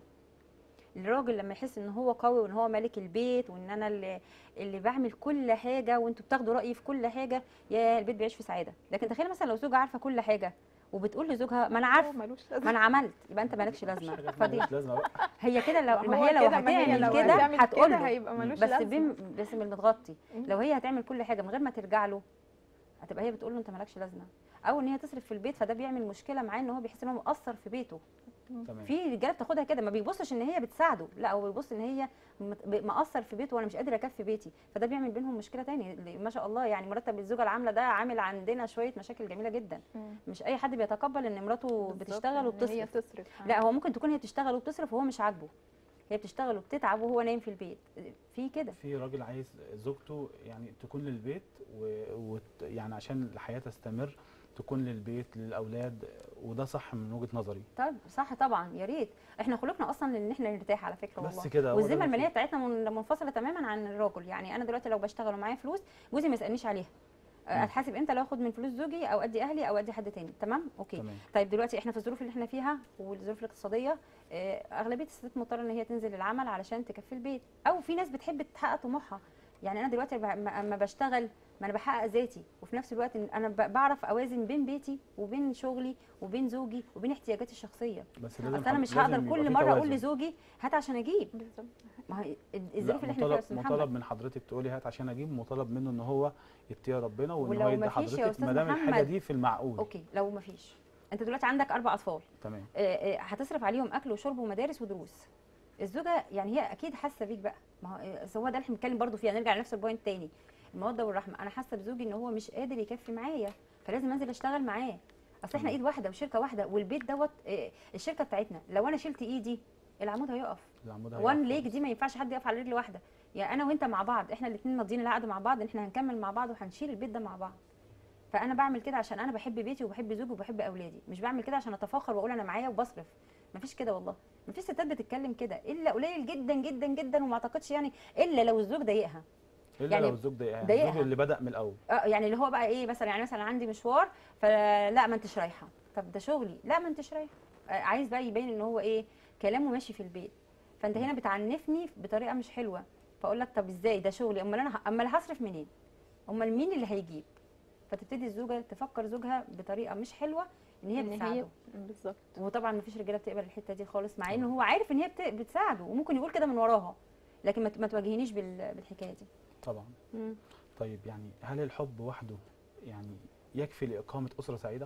الراجل لما يحس ان هو قوي وان هو مالك البيت وان انا اللي, اللي بعمل كل حاجه وانتوا بتاخدوا رايي في كل حاجه يا البيت بيعيش في سعاده لكن تخيل مثلا لو زوجة عارفه كل حاجه وبتقول لزوجها ما انا هو عارفه ملوش ما لازمه انا عملت يبقى انت مالكش لازمه حاجات فدي مالهاش لازمه بقى هي كده لو ما هو هي لو كده، ما هي هتعمل لو كده هتعمل هتقول كده له هيبقى ملوش بس لازمه بين بس بالمتغطي مم. لو هي هتعمل كل حاجه من غير ما ترجع له هتبقى هي بتقول له انت مالكش لازمه او ان هي تصرف في البيت فده بيعمل مشكله معاه ان هو بيحس ان هو مقصر في بيته تمام في رجاله بتاخدها كده ما بيبصش ان هي بتساعده لا هو بيبص ان هي مت- ب- مقصر في بيته وانا مش قادر اكفي بيتي فده بيعمل بينهم مشكله تاني اللي ما شاء الله يعني مرتب الزوجه العامله ده عامل عندنا شويه مشاكل جميله جدا مم. مش اي حد بيتقبل ان مراته بالظبط، بتشتغل إن هي وبتصرف تصرف لا هو ممكن تكون هي بتشتغل وبتصرف وهو مش عاجبه هي بتشتغل وبتتعب وهو نايم في البيت في كده في راجل عايز زوجته يعني تكون للبيت و... وت... يعني عشان الحياه تستمر تكون للبيت للاولاد وده صح من وجهه نظري طيب صح طبعا يا ريت احنا خلقنا اصلا ان احنا نرتاح على فكره بس والله كده، هو ده والذمه اللي الماليه فيه. بتاعتنا من- منفصله تماما عن الراجل يعني انا دلوقتي لو بشتغل ومعايا فلوس جوزي ما يسالنيش عليها مم. اتحاسب امتى لو اخد من فلوس زوجي او ادي اهلي او ادي حد تاني تمام اوكي تمام طيب دلوقتي احنا في الظروف اللي احنا فيها والظروف الاقتصاديه آه، اغلبيه الستات مضطره ان هي تنزل العمل علشان تكفي البيت او في ناس بتحب تحقق طموحها يعني انا دلوقتي ب- م- اما بشتغل ما انا بحقق ذاتي وفي نفس الوقت إن انا ب- بعرف اوازن بين بيتي وبين شغلي وبين زوجي وبين احتياجاتي الشخصيه بس لازم اصل انا حض- مش لازم هقدر يبقى كل في مره اقول توازن. لزوجي هات عشان اجيب بالظبط ما هي لا الظروف اللي احنا فيها يا مطالب استاذ مطالب محمد من حضرتك تقولي هات عشان اجيب مطالب منه ان هو يتقي ربنا وان ولو هو يدي مفيش يا حضرتك أستاذ ما دام الحاجه محمد. دي في المعقول اوكي لو ما فيش انت دلوقتي عندك اربع اطفال تمام آه، آه، هتصرف عليهم اكل وشرب ومدارس ودروس الزوجه يعني هي اكيد حاسه بيك بقى ما هو آه، أصل هو ده اللي احنا بنتكلم برضو فيها نرجع لنفس البوينت تاني الموده والرحمه انا حاسه بزوجي ان هو مش قادر يكفي معايا فلازم انزل اشتغل معاه اصل احنا تمام. ايد واحده وشركه واحده والبيت دوت آه، الشركه بتاعتنا لو انا شلت ايدي العمود هيقف العمود وان هيقف ليج خالص. دي ما ينفعش حد يقف على رجل واحده يعني انا وانت مع بعض احنا الاثنين ماضيين العقد مع بعض ان احنا هنكمل مع بعض وهنشيل البيت ده مع بعض فانا بعمل كده عشان انا بحب بيتي وبحب زوجي وبحب اولادي مش بعمل كده عشان اتفاخر واقول انا معايا وبصرف مفيش كده والله مفيش ستات بتتكلم كده الا قليل جدا جدا جدا وما اعتقدش يعني الا لو الزوج ضايقها الا يعني لو الزوج ضايقها ضايقها. الزوج اللي بدا من الاول اه يعني اللي هو بقى ايه مثلا يعني مثلا عندي مشوار فلا ما انتش رايحه طب ده شغلي لا ما انتش رايحه آه، عايز بقى يبين ان هو ايه كلامه ماشي في البيت فانت هنا بتعنفني بطريقه مش حلوه فاقول لك طب ازاي ده شغلي امال انا ه- امال هصرف منين امال مين اللي هيجيب فتبتدي الزوجه تفكر زوجها بطريقه مش حلوه ان هي ان هي بتساعده بالظبط وطبعا مفيش رجاله بتقبل الحته دي خالص مع انه هو عارف ان هي بت- بتساعده وممكن يقول كده من وراها لكن ما ت- ما تواجهنيش بال- بالحكايه دي طبعا مم. طيب يعني هل الحب وحده يعني يكفي لاقامه اسره سعيده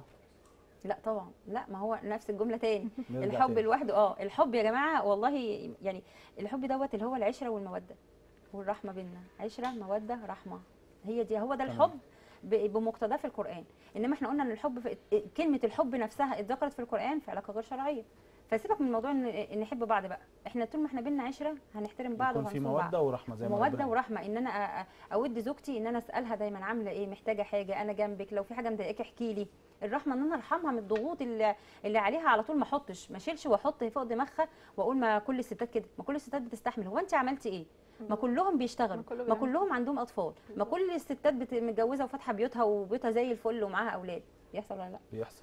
لا طبعا لا ما هو نفس الجمله تاني نرجع الحب تاني. لوحده اه الحب يا جماعه والله يعني الحب دوت اللي هو العشره والموده والرحمه بينا عشره موده رحمه هي دي هو ده تمام. الحب ب- بمقتضاه في القران انما احنا قلنا ان الحب في كلمه الحب نفسها اتذكرت في القران في علاقه غير شرعيه فسيبك من موضوع ان إن نحب بعض بقى احنا طول ما احنا بينا عشره هنحترم بعض يكون في وهنصون بعض موده ورحمه زي ما موده ربنا ورحمه ان انا أ- أ- اود زوجتي ان انا اسالها دايما عامله ايه محتاجه حاجه انا جنبك لو في حاجه مضايقاك احكي لي الرحمه ان انا ارحمها من الضغوط اللي, اللي عليها على طول ما احطش ما اشيلش واحط فوق دماغها واقول ما كل الستات كده ما كل الستات بتستحمل هو انت عملتي ايه ما كلهم بيشتغلوا ما كله ما بيعمل كلهم عندهم اطفال ما كل الستات بت- متجوزه وفاتحه بيوتها وبيوتها زي الفل ومعاها اولاد بيحصل ولا لا بيحصل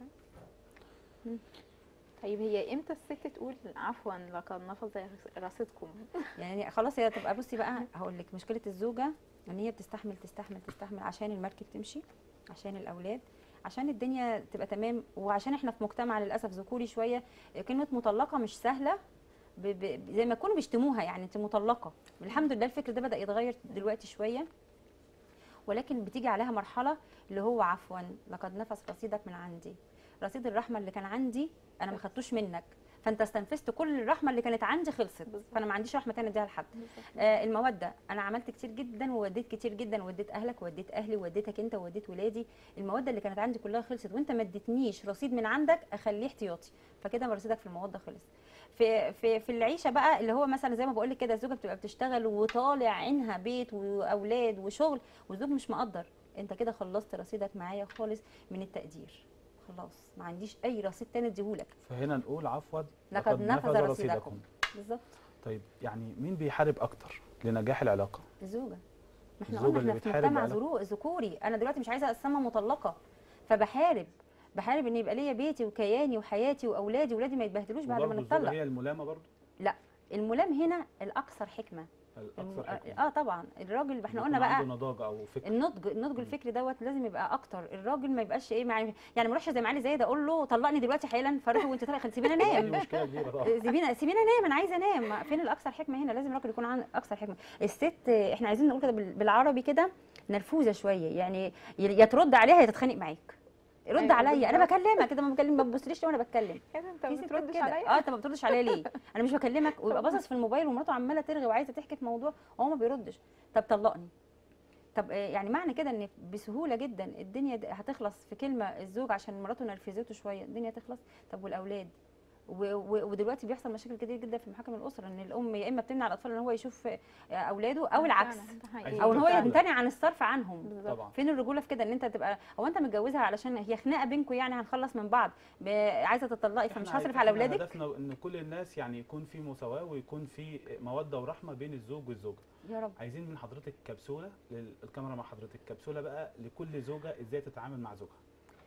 طيب هي امتى الست تقول عفوا لقد نفذ رصيدكم يعني خلاص هي تبقى بصي بقى هقول لك مشكله الزوجه ان هي بتستحمل تستحمل تستحمل عشان المركب تمشي عشان الاولاد عشان الدنيا تبقى تمام وعشان احنا في مجتمع للاسف ذكوري شويه كلمه مطلقه مش سهله ب ب زي ما يكونوا بيشتموها يعني انت مطلقه الحمد لله الفكر ده بدا يتغير دلوقتي شويه ولكن بتيجي عليها مرحله اللي هو عفوا لقد نفس رصيدك من عندي رصيد الرحمه اللي كان عندي انا ما خدتوش منك فانت استنفذت كل الرحمه اللي كانت عندي خلصت فانا ما عنديش رحمه تانية اديها لحد آه الموده انا عملت كتير جدا ووديت كتير جدا ووديت اهلك ووديت اهلي ووديتك انت ووديت ولادي الموده اللي كانت عندي كلها خلصت وانت ما اديتنيش رصيد من عندك اخليه احتياطي فكده رصيدك في الموده خلص في في في العيشه بقى اللي هو مثلا زي ما بقول لك كده الزوجه بتبقى بتشتغل وطالع عينها بيت واولاد وشغل والزوج مش مقدر انت كده خلصت رصيدك معايا خالص من التقدير خلاص ما عنديش اي رصيد تاني اديهولك فهنا نقول عفوا لقد نفذ رصيدكم بالظبط طيب يعني مين بيحارب اكتر لنجاح العلاقه الزوجه ما احنا الزوجة قلنا اللي احنا في بتحارب مجتمع على- ذرو- ذكوري انا دلوقتي مش عايزه اسمى مطلقه فبحارب بحارب ان يبقى ليا بيتي وكياني وحياتي واولادي واولادي ما يتبهدلوش بعد ما وبرضه الزوجة نتطلق هي الملامه برضه لا الملام هنا الاكثر حكمه الم- الاكثر حكمه اه طبعا الراجل احنا بيكون قلنا بقى عنده نضاج او فكر النضج النضج الفكري دوت لازم يبقى اكتر الراجل ما يبقاش ايه يعني يعني ما اروحش زي معالي زايد اقول له طلقني دلوقتي حالا فاروح وانت طالع سيبيني دي انام مشكله كبيره طبعا سيبينا سيبينا انام انا عايزه انام ما- فين الاكثر حكمه هنا لازم الراجل يكون عن اكثر حكمه الست احنا عايزين نقول كده بال- بالعربي كده نرفوزه شويه يعني ي- يا ترد عليها يا تتخانق معاك رد أيوة عليا انا بالظبط. بكلمك كده ما بكلم ما تبصليش ليه وانا بتكلم ايه ده انت في ما ستات بتردش كده. عليا اه انت ما بتردش عليا ليه انا مش بكلمك ويبقى باصص في الموبايل ومراته عماله ترغي وعايزه تحكي في موضوع وهو ما بيردش طب طلقني طب آه، يعني معنى كده ان بسهوله جدا الدنيا د- هتخلص في كلمه الزوج عشان مراته نرفزته شويه الدنيا تخلص طب والاولاد و- و- ودلوقتي بيحصل مشاكل كتير جدا في محاكم الاسره ان الام يا اما بتمنع الاطفال ان هو يشوف آه، اولاده او العكس فعلاً، ده حقيقي. عايزين او ان هو تفاعل. يمتنع عن الصرف عنهم بالظبط. طبعا فين الرجوله في كده ان انت تبقى هو انت متجوزها علشان هي خناقه بينكم يعني هنخلص من بعض ب- عايزه تطلقي فمش إحنا هصرف عايز- على إحنا اولادك هدفنا ان كل الناس يعني يكون في مساواه ويكون في موده ورحمه بين الزوج والزوجه يا رب عايزين من حضرتك كبسوله لل- الكاميرا مع حضرتك كبسوله بقى لكل زوجه ازاي تتعامل مع زوجها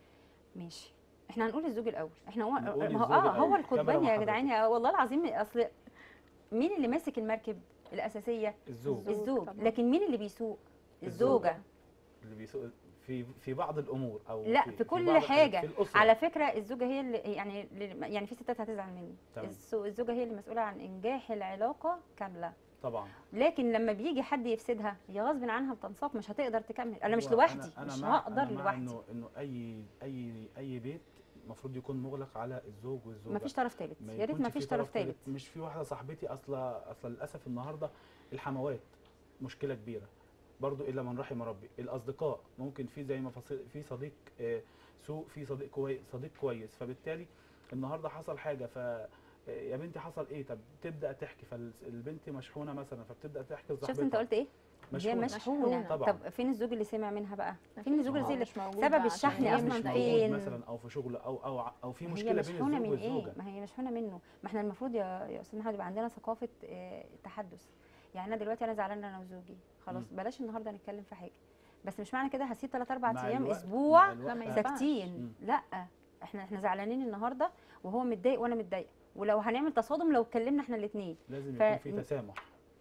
ماشي احنا هنقول الزوج الاول احنا هو نقول ما هو الزوج اه الأول. هو القطبين كاميرا مع يا جدعان يا والله العظيم اصل مين اللي ماسك المركب الاساسيه الزوج الزوج الزوج طبعاً. لكن مين اللي بيسوق الزوجة. الزوجه اللي بيسوق في في بعض الامور او لا في كل بعض حاجه في الاسره على فكره الزوجه هي اللي يعني يعني في ستات هتزعل مني تمام. الس- الزوجه هي اللي مسؤوله عن انجاح العلاقه كامله طبعا لكن لما بيجي حد يفسدها هي غصب عنها بتنساق مش هتقدر تكمل انا مش هو لوحدي أنا أنا مش مع هقدر أنا مع لوحدي انه انه اي اي اي بيت المفروض يكون مغلق على الزوج والزوجه مفيش طرف ثالث ما يا ريت يكونش مفيش في طرف ثالث مش في واحده صاحبتي اصلا اصلا للاسف النهارده الحموات مشكله كبيره برضو الا من رحم ربي الاصدقاء ممكن في زي ما فصل في صديق آه، سوء في صديق كويس صديق كويس فبالتالي النهارده حصل حاجه ف آه، يا بنتي حصل ايه طب تبدا تحكي فالبنت مشحونه مثلا فبتبدا تحكي شفت لصاحبتها انت قلت ايه هي مشحونة. مشحونه طبعا. طب فين الزوج اللي سمع منها بقى مفيش. فين الزوج آه. اللي مش موجودة سبب عشان الشحن هي اصلا مش مش موجود فين مثلا او في شغل او او او في هي مشكله بين مشحونه الزوج من ايه والزوجه ما هي مشحونه منه ما احنا المفروض يا يا استاذ محمد يبقى عندنا ثقافه آه، التحدث يعني انا دلوقتي انا زعلانه انا وزوجي خلاص مم. بلاش النهارده نتكلم في حاجه بس مش معنى كده هسيب 3 4 مع ايام الوقت- اسبوع مع الوقت لا، ما ينفعش. ساكتين لا احنا احنا زعلانين النهارده وهو متضايق وانا متضايقه ولو هنعمل تصادم لو اتكلمنا احنا الاثنين لازم ف- يكون في تسامح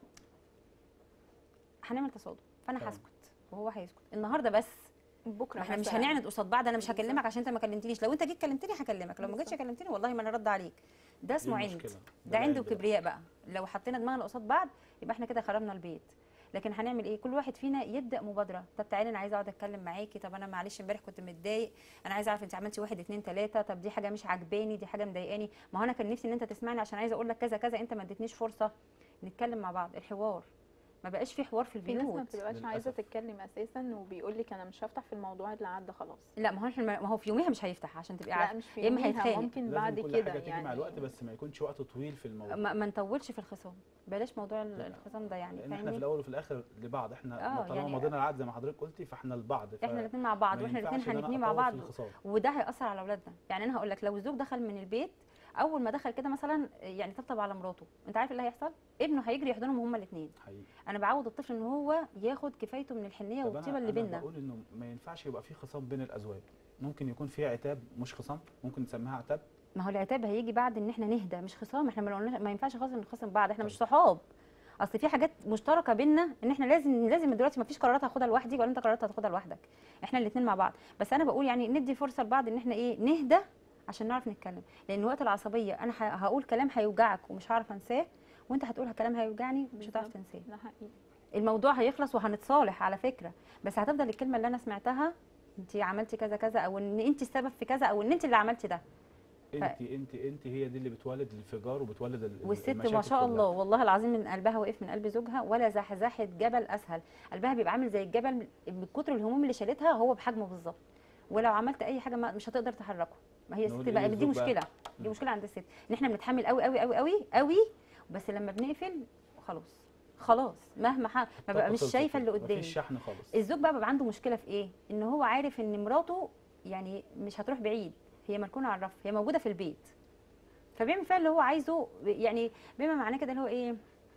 هنعمل تصادم فانا تمام. هسكت وهو هيسكت النهارده بس بكره ما احنا مش مثلاً. هنعند قصاد بعض انا مش بالظبط. هكلمك عشان انت ما كلمتنيش لو انت جيت كلمتني هكلمك لو ما جيتش بالظبط. كلمتني والله ما انا رد عليك ده اسمه دي عند المشكلة. ده عند العند بقى. وكبرياء بقى لو حطينا دماغنا قصاد بعض يبقى احنا كده خربنا البيت لكن هنعمل ايه كل واحد فينا يبدا مبادره طب تعالي انا عايزه اقعد اتكلم معاكي طب انا معلش امبارح كنت متضايق انا عايزه اعرف انت عملتي واحد اتنين تلاته طب دي حاجه مش عاجباني دي حاجه مضايقاني ما هو انا كان نفسي ان انت تسمعني عشان عايزه اقول لك كذا كذا انت ما اديتنيش فرصه نتكلم مع بعض الحوار ما بقاش في حوار في في ناس ما البيوت بتبقاش للأسف. عايزه تتكلم اساسا وبيقول لك انا مش هفتح في الموضوع اللي عدى خلاص لا ما هو احنا ما هو في يوميها مش هيفتح عشان تبقي لا عارفه مش في يا إما يوميها هيتخانق. ممكن لازم بعد كل كده حاجه تيجي يعني مع الوقت بس ما يكونش وقت طويل في الموضوع ما, ما نطولش في الخصام بلاش موضوع ال- الخصام ده يعني لان احنا في فاهمني الاول وفي الاخر لبعض احنا آه، طالما يعني- مضينا العقد زي ما حضرتك قلتي فاحنا لبعض ف- احنا الاثنين مع بعض ما واحنا ينفعش الاثنين إن أنا هنبني مع أطول بعض في الخصام. وده هيأثر على اولادنا يعني انا هقول لك لو الزوج دخل من البيت اول ما دخل كده مثلا يعني طبطب على مراته انت عارف إيه اللي هيحصل ابنه هيجري يحضنهم هما الاثنين حقيقي انا بعود الطفل ان هو ياخد كفايته من الحنيه طب والطيبه انا اللي انا بينا بقول انه ما ينفعش يبقى في خصام بين الازواج ممكن يكون في عتاب مش خصام ممكن نسميها عتاب ما هو العتاب هيجي بعد ان احنا نهدى مش خصام احنا ما قلناش- ما ينفعش خالص نخصم بعض احنا مش صحاب اصل في حاجات مشتركه بينا ان احنا لازم لازم دلوقتي ما فيش قرارات هاخدها لوحدي ولا انت قرارات هتاخدها لوحدك احنا الاثنين مع بعض بس انا بقول يعني ندي فرصه لبعض ان احنا ايه نهدى عشان نعرف نتكلم لان وقت العصبيه انا ه- هقول كلام هيوجعك ومش هعرف انساه وانت هتقول كلام هيوجعني ومش هتعرف تنساه ده حقيقي الموضوع هيخلص وهنتصالح على فكره بس هتفضل الكلمه اللي انا سمعتها انت عملتي كذا كذا او ان انت السبب في كذا او ان انت اللي عملتي ده انت انت انت هي دي اللي بتولد الانفجار وبتولد ال- والست المشاكل ما شاء كلها. الله والله العظيم من قلبها وقف من قلب زوجها ولا زحزحت جبل اسهل قلبها بيبقى عامل زي الجبل من كتر الهموم اللي شالتها هو بحجمه بالظبط ولو عملت اي حاجه ما مش هتقدر تحركه ما هي نقول الست إيه بقى دي للزوج بقى؟ مشكله دي مم. مشكله عند الست ان احنا بنتحمل قوي قوي قوي قوي قوي بس لما بنقفل خلاص خلاص مهما ح... ما بقى طاقة مش خلصت شايفه اللي كده، قدامي مفيش شحن خالص الزوج بقى بيبقى عنده مشكله في ايه ان هو عارف ان مراته يعني مش هتروح بعيد هي مركونه على الرف هي موجوده في البيت فبيعمل فيها اللي هو عايزه يعني بما معناه كده اللي هو ايه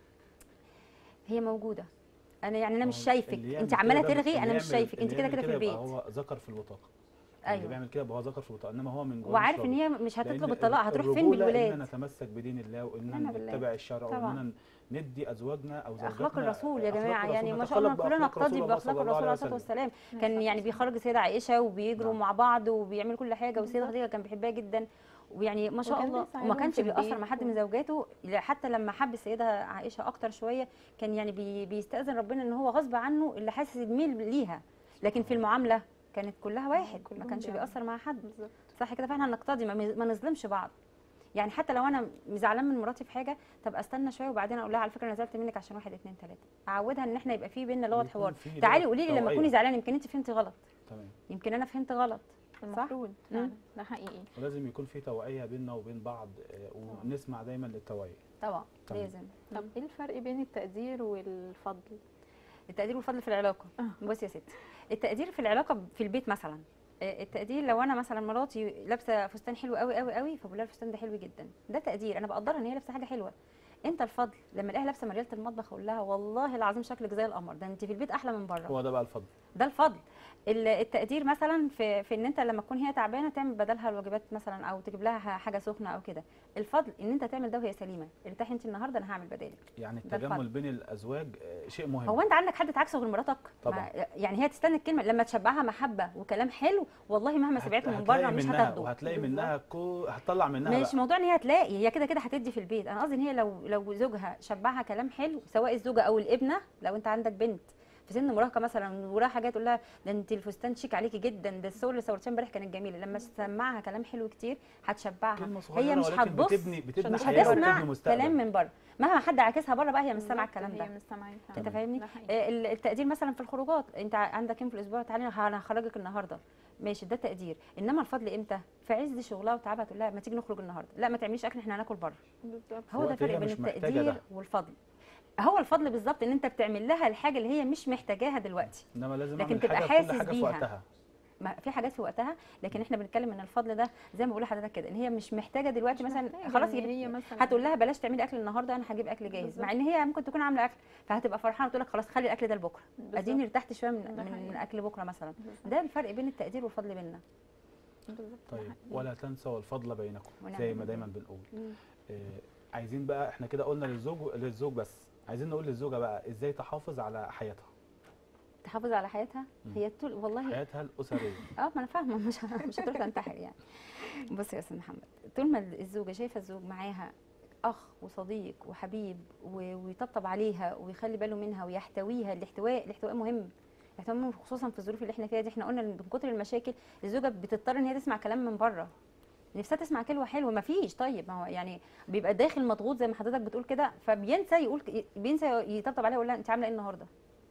هي موجوده انا يعني انا مش هو شايفك اللي يعمل انت كده عماله ده- ترغي اللي انا مش يعمل- شايفك انت اللي كده يعمل كده في البيت يبقى هو ذكر في البطاقه اللي ايوه بيعمل كده يبقى هو ذكر في البطاقه انما هو من جوه وعارف مش ان راضي. هي مش هتطلب لأن الطلاق هتروح فين الرجولة بالولاد اننا نتمسك بدين الله واننا نعم بالله. نتبع الشرع طبعا. واننا ندي ازواجنا او زوجاتنا اخلاق الرسول يا أخلاق جماعه الرسول، يعني ما شاء الله نتخلق كلنا بأخلاق نقتدي رسول الله باخلاق صلى الله الرسول عليه عليه الصلاه وسلم. والسلام كان يعني بيخرج السيده عائشه وبيجروا نعم. مع بعض وبيعملوا كل حاجه والسيده خديجه كان بيحبها جدا ويعني ما شاء وكان الله بيساعدهم وما كانش في بيأثر البيت مع حد و- من زوجاته لا، حتى لما حب السيده عائشه اكتر شويه كان يعني بي بيستأذن ربنا ان هو غصب عنه اللي حاسس بميل ليها لكن في المعامله كانت كلها واحد ما كلهم كانش بيعملوا. بيأثر مع حد بالظبط صح كده فاحنا نقتضي ما ما نظلمش بعض يعني حتى لو انا زعلان من مراتي في حاجه طب استنى شويه وبعدين اقول لها على فكره انا زعلت منك عشان واحد اتنين تلاته اعودها ان احنا يبقى في بينا لغه يكون حوار في تعالي لغة قولي لي لما توعية. تكوني زعلانه يمكن انت فهمتي غلط تمام يمكن انا فهمت غلط المفروض مم. فعلا ده حقيقي ولازم يكون في توعيه بيننا وبين بعض آه، ونسمع دايما للتوعيه طبعا تمام. لازم طب ايه الفرق بين التقدير والفضل التقدير والفضل في العلاقه آه. بصي يا ستي التقدير في العلاقه في البيت مثلا آه، التقدير لو انا مثلا مراتي لابسه فستان حلو قوي قوي قوي فبقول لها الفستان ده حلو جدا ده تقدير انا بقدرها ان هي لابسه حاجه حلوه انت الفضل لما الاقيها لابسه مرياله المطبخ اقول لها والله العظيم شكلك زي القمر ده انت في البيت احلى من بره هو ده بقى الفضل ده الفضل ال- التقدير مثلا في في ان انت لما تكون هي تعبانه تعمل بدلها الوجبات مثلا او تجيب لها ح- حاجه سخنه او كده الفضل ان انت تعمل ده وهي سليمه ارتاحي انت النهارده انا هعمل بدالك يعني ده الفضل. التجمل بين الازواج آه، شيء مهم هو انت عندك حد تعكسه غير مراتك طبعا. ما- يعني هي تستنى الكلمه لما تشبعها محبه وكلام حلو والله مهما هت- سمعته من هتلاقي بره مش منها هتاخده وهتلاقي بالظبط. منها كو... هتطلع منها مش بقى. موضوع ان هي تلاقي هي كده كده هتدي في البيت انا قصدي ان هي لو لو زوجها شبعها كلام حلو سواء الزوجه او الابنه لو انت عندك بنت في سن مراهقه مثلا وراها حاجه تقول لها ده انت الفستان شيك عليكي جدا ده الصور اللي صورتيها امبارح كانت جميله لما تسمعها كلام حلو كتير هتشبعها كلمه هي صغيره مش ولكن هتبص بتبني بتبني مش حياه هتسمع وبتبني مستقبل كلام من بره مهما حد عاكسها بره بقى هي مش سامعه بالظبط، الكلام ده هي مش سامعين انت فعلا. فاهمني ده حقيقي. آه، ال- التقدير مثلا في الخروجات انت عندك يوم في الاسبوع تعالي انا هخرجك النهارده ماشي ده تقدير انما الفضل امتى في عز شغلها وتعبها تقول لها ما تيجي نخرج النهارده لا ما تعمليش اكل احنا هناكل بره بالظبط هو ده وقت هي الفرق بين مش محتاجة التقدير ده. والفضل هو الفضل بالظبط ان انت بتعمل لها الحاجه اللي هي مش محتاجاها دلوقتي انما لازم لكن اعمل تبقى حاجه حاسس كل حاجه في بيها. وقتها ما في حاجات في وقتها لكن احنا بنتكلم ان الفضل ده زي ما بقول لحضرتك كده ان هي مش محتاجه دلوقتي مش مثلا محتاجة خلاص إن هي هي مثلا هتقول لها بلاش تعملي اكل النهارده انا هجيب اكل جاهز مع ان هي ممكن تكون عامله اكل فهتبقى فرحانه تقول لك خلاص خلي الاكل ده لبكره بالظبط. اديني ارتحت شويه من, ده من, حقيقي. من اكل بكره مثلا بالظبط. ده الفرق بين التقدير والفضل بيننا بالظبط، ده طيب حقيقي. ولا تنسوا الفضل بينكم ونعم زي ما بالله. دايما بنقول مم. آه عايزين بقى احنا كده قلنا للزوج للزوج بس عايزين نقول للزوجه بقى ازاي تحافظ على حياتها تحافظ على حياتها مم. هي طول والله حياتها الاسريه اه ما انا فاهمه مش مش هتروح تنتحر يعني بص يا استاذ محمد طول ما الزوجه شايفه الزوج معاها اخ وصديق وحبيب و- ويطبطب عليها ويخلي باله منها ويحتويها الاحتواء الاحتواء مهم الاحتواء مهم خصوصا في الظروف اللي احنا فيها دي احنا قلنا إن من كتر المشاكل الزوجه بتضطر ان هي تسمع كلام من بره نفسها تسمع كلمه حلوه ما فيش طيب ما هو يعني بيبقى داخل مضغوط زي ما حضرتك بتقول كده فبينسى يقول بينسى يطبطب عليها ويقول لها انت عامله ايه النهارده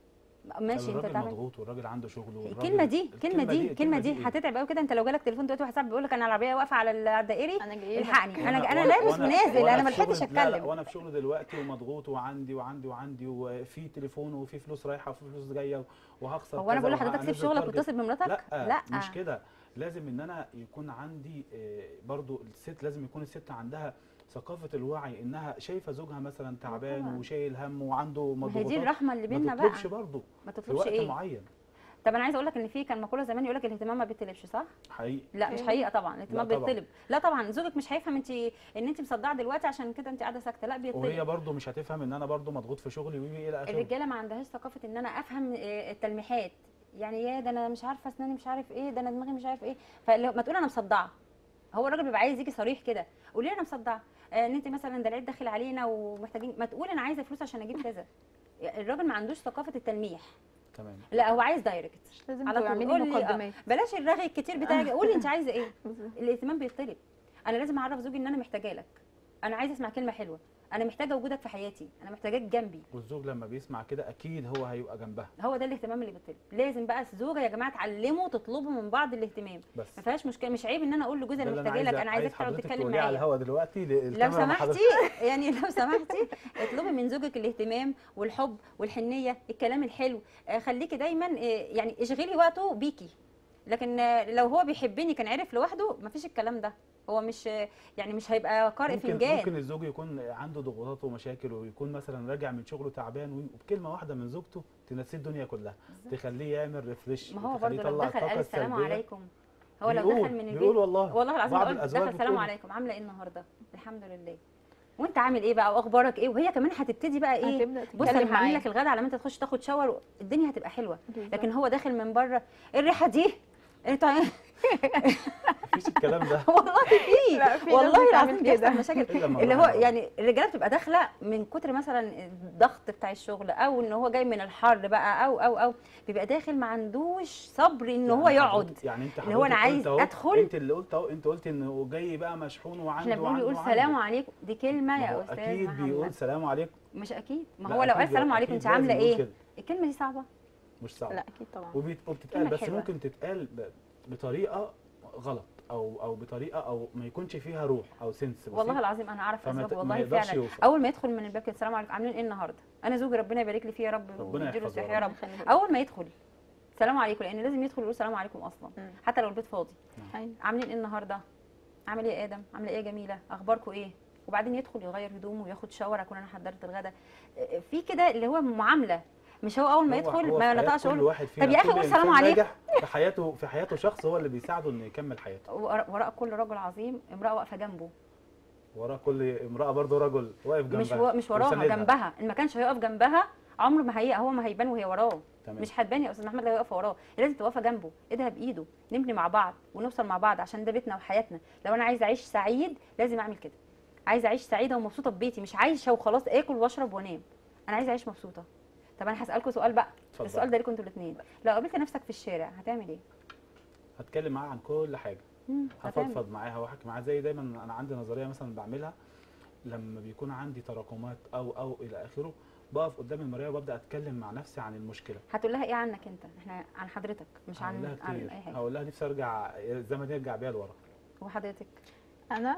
ماشي انت الراجل تعمل مضغوط والراجل عنده شغله والراجل- الكلمه دي الكلمه دي الكلمه دي إيه؟ هتتعب قوي كده انت لو جالك تليفون دلوقتي واحد صاحبي بيقول لك انا العربيه واقفه على ال- على الدائري انا جاي الحقني انا وأنا- انا وأنا- لابس وأنا- ونازل وأنا انا ما في شغل- لحقتش لا لا اتكلم وانا في شغل دلوقتي ومضغوط وعندي وعندي وعندي وفي تليفون وفي فلوس رايحه وفي فلوس جايه وهخسر هو انا كذا بقول لحضرتك سيب وهنزل شغلك تارجت. واتصل بمراتك لا, لا مش كده لازم ان انا يكون عندي آه، برضو الست لازم يكون الست عندها ثقافه الوعي انها شايفه زوجها مثلا تعبان طبعاً. وشايل هم وعنده ما هي مضغوطات دي الرحمه اللي بينا ما بقى تطلبش برضه ما في تطلبش وقت ايه معين طب انا عايزه اقول لك ان في كان مقوله زمان يقول لك الاهتمام ما بيطلبش صح حقيقي لا مش إيه؟ حقيقه طبعا الاهتمام لا طبعاً. بيطلب لا طبعا زوجك مش هيفهم انت ان انت مصدعه دلوقتي عشان كده انت قاعده ساكته لا وهي بيطلب برضه مش هتفهم ان انا برضه مضغوط في شغلي وي الى اخره الرجاله ما عندهاش ثقافه ان انا افهم آه، التلميحات يعني يا ده انا مش عارفه اسناني مش عارف ايه ده انا دماغي مش عارف ايه فما تقول انا مصدعه هو الراجل بيبقى عايز يجي صريح كده قولي لي انا مصدعه آه، ان انت مثلا ده العيد داخل علينا ومحتاجين ما تقول انا عايزه فلوس عشان اجيب كذا الراجل ما عندوش ثقافه التلميح تمام لا هو عايز دايركت لازم على طول تعملي قولي آه، مقدمات بلاش الرغي الكتير بتاعك قولي انت عايزه ايه الاهتمام بيطلب انا لازم اعرف زوجي ان انا محتاجه لك انا عايزه اسمع كلمه حلوه انا محتاجه وجودك في حياتي انا محتاجاك جنبي والزوج لما بيسمع كده اكيد هو هيبقى جنبها هو ده الاهتمام اللي بيطلب لازم بقى الزوجه يا جماعه اتعلموا تطلبوا من بعض الاهتمام بس ما فيهاش مشكله مش عيب ان انا اقول لجوزي ده انا اللي محتاجه لك عايز- انا عايزاك عايز تقعد حضرتك تتكلم تقوليه على معايا الهوا دلوقتي لو الكاميرا مع سمحتي حضرتك. يعني لو سمحتي اطلبي من زوجك الاهتمام والحب والحنيه الكلام الحلو آه، خليكي دايما آه، يعني اشغلي وقته بيكي لكن آه، لو هو بيحبني كان عرف لوحده مفيش الكلام ده هو مش آه، يعني مش هيبقى قارئ ممكن فنجان ممكن الزوج يكون عنده ضغوطات ومشاكل ويكون مثلا راجع من شغله تعبان وبكلمه واحده من زوجته تنسيه الدنيا كلها تخليه يعمل ريفريش ما هو تخليه برضه لو يطلع دخل قال الطاقة السلام السلبية. عليكم هو لو بيقول- دخل من البيت بيقول والله والله العظيم بعض قلت الأزواج دخل السلام بتقول. عليكم عامله ايه النهارده الحمد لله وانت عامل ايه بقى واخبارك ايه وهي كمان هتبتدي بقى ايه هتبدا بص تتكلم انا هعمل معاه لك الغدا على ما انت تخش تاخد شاور الدنيا هتبقى حلوه بالظبط. لكن هو داخل من بره إيه الريحه دي انت مفيش الكلام ده والله في لا، في ناس والله بتعمل العظيم كده. بيحصل مشاكل إلا مرة اللي هو واحدة. يعني الرجاله بتبقى داخله من كتر مثلا الضغط بتاع الشغل او ان هو جاي من الحر بقى او او او بيبقى داخل ما عندوش صبر ان هو يعني يقعد حضرتك- يعني انت اللي هو أنا حضرتك عايز قلت أهو، أدخل. انت اللي قلت اهو انت قلت انه جاي بقى مشحون وعنده احنا بنقول وعنده يقول وعنده. سلام عليكم دي كلمه ما هو يا استاذ اكيد محمد بيقول سلام عليكم مش اكيد ما لا، هو لو قال أكيد سلام عليكم أكيد انت عامله لازم يقول ايه كده. الكلمه دي صعبه مش صعب لا اكيد طبعا وبيت- وبتتقال كلمة بس حلوة. ممكن تتقال ب- بطريقه غلط او او بطريقه او ما يكونش فيها روح او سنس بسيط. والله العظيم انا اعرف فما اسباب ت- ما والله يقدرش فعلا يوصل. اول ما يدخل من الباب كده السلام عليكم عاملين ايه النهارده انا زوجي ربنا يبارك لي فيه يا رب ربنا ويديله يحفظه الصحه يا يا رب. رب اول ما يدخل سلام عليكم لان لازم يدخل يقول سلام عليكم اصلا مم. حتى لو البيت فاضي أيوة. عاملين ايه النهارده عامل ايه يا ادم عامله ايه يا جميله اخباركم ايه وبعدين يدخل يغير هدومه وياخد شاور اكون انا حضرت الغدا في كده اللي هو معامله مش هو اول ما هو- يدخل هو ما في حياة نطقش كل اقول واحد فينا طب يا أخي كل قول سلام إنسان عليكم. ناجح في حياته في حياته شخص هو اللي بيساعده انه يكمل حياته وراء وراء كل رجل عظيم امراه واقفه جنبه وراه كل امراه برضه رجل واقف جنبها مش و... مش وراها وساندها. جنبها ان ما كانش هيقف جنبها عمره ما هي هو ما هيبان وهي وراه تمام. مش هتبان يا استاذ محمد لو واقفه وراه لازم تبقى واقفه جنبه ايدها بايده نبني مع بعض ونوصل مع بعض عشان ده بيتنا وحياتنا لو انا عايزه اعيش سعيد لازم اعمل كده عايزه اعيش سعيده ومبسوطه في بيتي مش عايشه وخلاص اكل واشرب وانام انا عايزه اعيش مبسوطه طب انا هسالكم سؤال بقى اتفضل. السؤال ده ليكم انتوا الاثنين لو قابلت نفسك في الشارع هتعمل ايه هتكلم معاها عن كل حاجه مم، هتعمل هفضفض معاها واحكي معاها زي دايما انا عندي نظريه مثلا بعملها لما بيكون عندي تراكمات او او الى اخره بقف قدام المرايه وببدا اتكلم مع نفسي عن المشكله هتقول لها ايه عنك انت احنا عن حضرتك مش هقول عن لها عن كتير اي حاجه هقول لها نفسي ارجع الزمن يرجع بيا لورا وحضرتك انا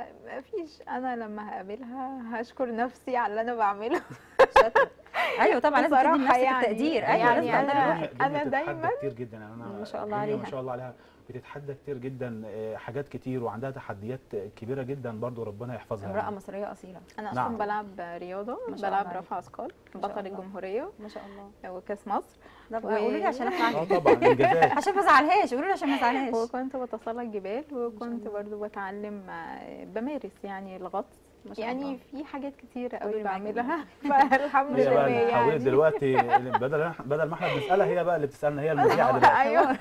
مفيش انا لما هقابلها هشكر نفسي على اللي انا بعمله شاطر ايوه طبعا لازم تدي بصراحة لنفسك يعني- التقدير ايوه يعني لازم أنا- تقدر الدنيا- أنا الدنيا دايماً- بتتحدى كتير جدا يعني انا ما شاء الله الدنيا عليها. ما شاء الله عليها بتتحدى كتير جدا آه، حاجات كتير وعندها تحديات كبيره جدا برضو ربنا يحفظها امراه يعني. مصريه اصيله انا نعم. اصلا بلعب رياضه ما شاء بلعب الله رفع اثقال ما شاء بطل الله. الجمهوريه ما شاء الله وكاس مصر طب و- قولوا لي عشان اسمع اه عنك طبعا انجازات عشان ما ازعلهاش قولوا لي عشان ما ازعلهاش وكنت بتسلق جبال وكنت برضو بتعلم آه، بمارس يعني الغطس ما شاء يعني الله. في حاجات كتيره قولي قوي معاكي بعملها فالحمد هي بقى لله اللي حاولت يعني دلوقتي بدل بدل ما احنا بنسالها هي بقى اللي بتسالنا هي المذيعه دلوقتي ايوه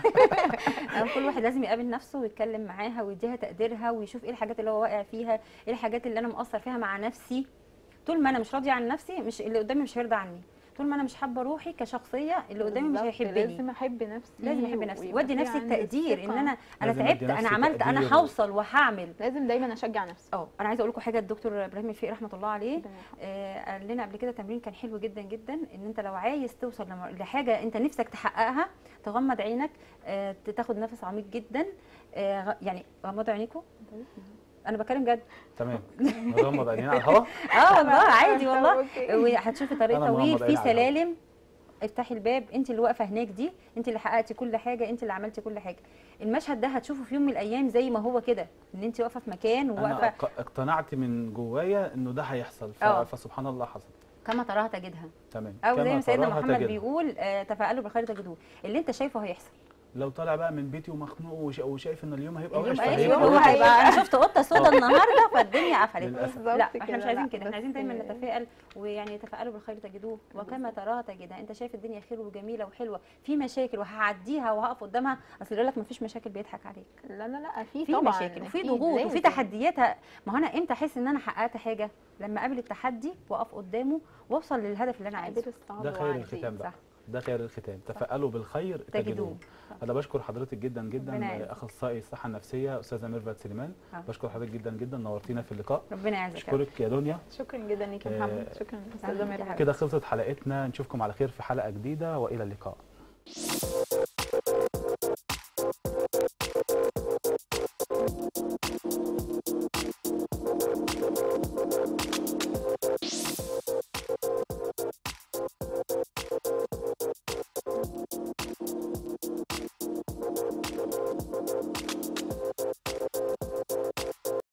يعني كل واحد لازم يقابل نفسه ويتكلم معاها ويديها تقديرها ويشوف ايه الحاجات اللي هو واقع فيها ايه الحاجات اللي انا مقصر فيها مع نفسي طول ما انا مش راضيه عن نفسي مش اللي قدامي مش هيرضى عني طول ما انا مش حابه روحي كشخصيه اللي قدامي مش بالظبط، هيحبني لازم احب نفسي لازم احب نفسي ويبقى وادي في نفسي عندي التقدير ان الثقة. انا انا لازم أدي تعبت انا نفسي عملت انا تقدير. هوصل وهعمل لازم دايما اشجع نفسي اه انا عايزه اقول لكم حاجه الدكتور ابراهيم الفقي رحمه الله عليه ربنا يرحمه. آه قال لنا قبل كده تمرين كان حلو جدا جدا ان انت لو عايز توصل لم- لحاجه انت نفسك تحققها تغمض عينك آه تاخد نفس عميق جدا آه غ- يعني غمضوا عينيكم انا بتكلم جد تمام نغمض عينينا على الهوا اه والله عادي والله أوكي. وهتشوفي طريق أنا طويل مغمض في عيني على الهوا. سلالم افتحي الباب انت اللي واقفه هناك دي انت اللي حققتي كل حاجه انت اللي عملتي كل حاجه المشهد ده هتشوفه في يوم من الايام زي ما هو كده ان انت واقفه في مكان انا وواقفه اق- اقتنعت من جوايا انه ده هيحصل ف- آه. فسبحان الله حصل كما تراها تجدها تمام او زي كما ما سيدنا تراها محمد تجدها. بيقول آه تفاءلوا بالخير تجدوه اللي انت شايفه هيحصل لو طالع بقى من بيتي ومخنوق وش- وشايف ان اليوم هيبقى اليوم وحش اي فهيبقى يوم هو وحش. هيبقى انا شفت قطه سودا النهارده فالدنيا قفلت للأسف. بالظبط لا كده، احنا مش عايزين لا، كده احنا عايزين بس- دايما نتفائل ويعني تفائلوا بالخير تجدوه وكما تراها تجدها انت شايف الدنيا خير وجميله وحلوه في مشاكل وهعديها وهقف قدامها اصل يقول لك مفيش مشاكل بيضحك عليك لا لا لا في في طبعا مشاكل وفي أكيد، ضغوط وفي لازم. تحديات ه- ما هو انا امتى احس ان انا حققت حاجه لما اقابل التحدي واقف قدامه واوصل للهدف اللي انا عايزه قادر الصعب ده خير وعادي. الختام بقى صح. ده خير الختام تفائلوا بالخير تجدوه. تجدوه انا بشكر حضرتك جدا ربنا جدا يعزك. اخصائي الصحه النفسيه استاذه ميرفت سليمان آه. بشكر حضرتك جدا جدا نورتينا في اللقاء ربنا يعزك يا رب. اشكرك يا دنيا شكرا جدا ليك يا آه، محمد شكرا استاذه أهلاً بك يا ميرفت حبيبي. كده خلصت حلقتنا نشوفكم على خير في حلقه جديده والى اللقاء